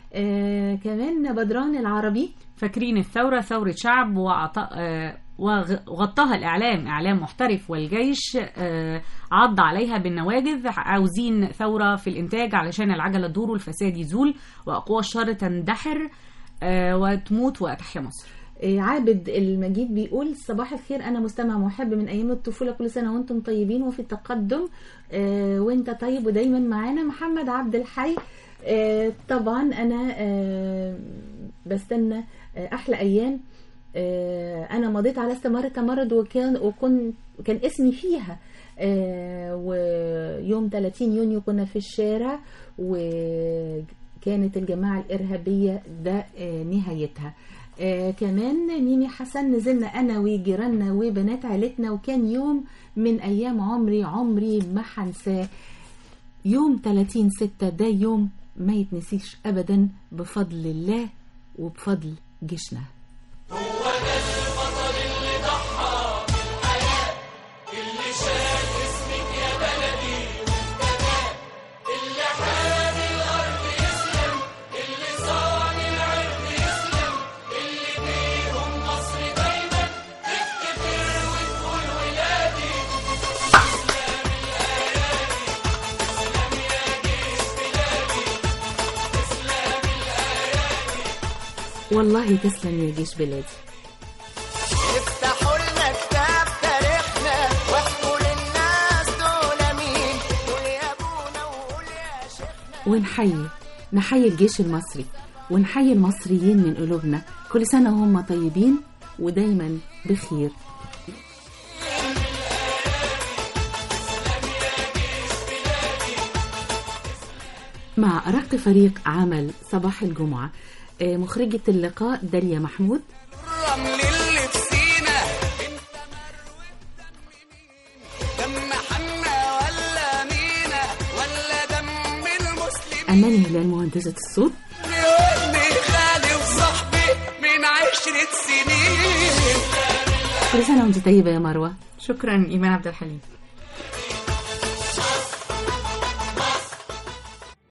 آه، كمان بدران العربي فاكرين الثورة ثورة شعب وعط- آه، وغ- وغطاها الإعلام إعلام محترف والجيش آه، عض عليها بالنواجذ عاوزين ثورة في الإنتاج علشان العجلة تدور والفساد يزول وأقوى الشر تندحر آه، وتموت وتحيا مصر آه، عابد المجيد بيقول صباح الخير انا مستمع محب من ايام الطفوله كل سنه وانتم طيبين وفي التقدم آه، وانت طيب ودايما معانا محمد عبد الحي آه، طبعا انا آه، بستنى آه، احلى ايام آه، انا مضيت على استمارة تمرد وكان وكن كان اسمي فيها آه، ويوم 30 يونيو كنا في الشارع وكانت الجماعة الإرهابية ده آه، نهايتها آه كمان ميمي حسن نزلنا أنا وجيراننا وبنات عيلتنا وكان يوم من أيام عمري عمري ما هنساه يوم 30 ستة ده يوم ما يتنسيش أبدا بفضل الله وبفضل جيشنا اللي شاف اسمك يا بلدي اللي حامي الارض يسلم اللي صان العرض يسلم اللي بيهم مصر دايما تفتكر وتقول ولادي تسلم الايادي تسلم يا جيش بلادي تسلم الايادي والله تسلم يا جيش بلادي افتحوا لنا كتاب تاريخنا واحكوا للناس دول مين قول يا ابونا وقول يا شيخنا ونحيي نحيي الجيش المصري ونحيي المصريين من قلوبنا كل سنة وهم طيبين ودايما بخير مع أرق فريق عمل صباح الجمعة آه، مخرجة اللقاء داليا محمود الرمل اللي في سينا دم حنا ولا مينا ولا دم المسلمين أماني هلال مهندسة الصوت ابني خالي وصاحبي من عشرة سنين كل سنة وانت طيبة يا مروة شكرا إيمان عبد الحليم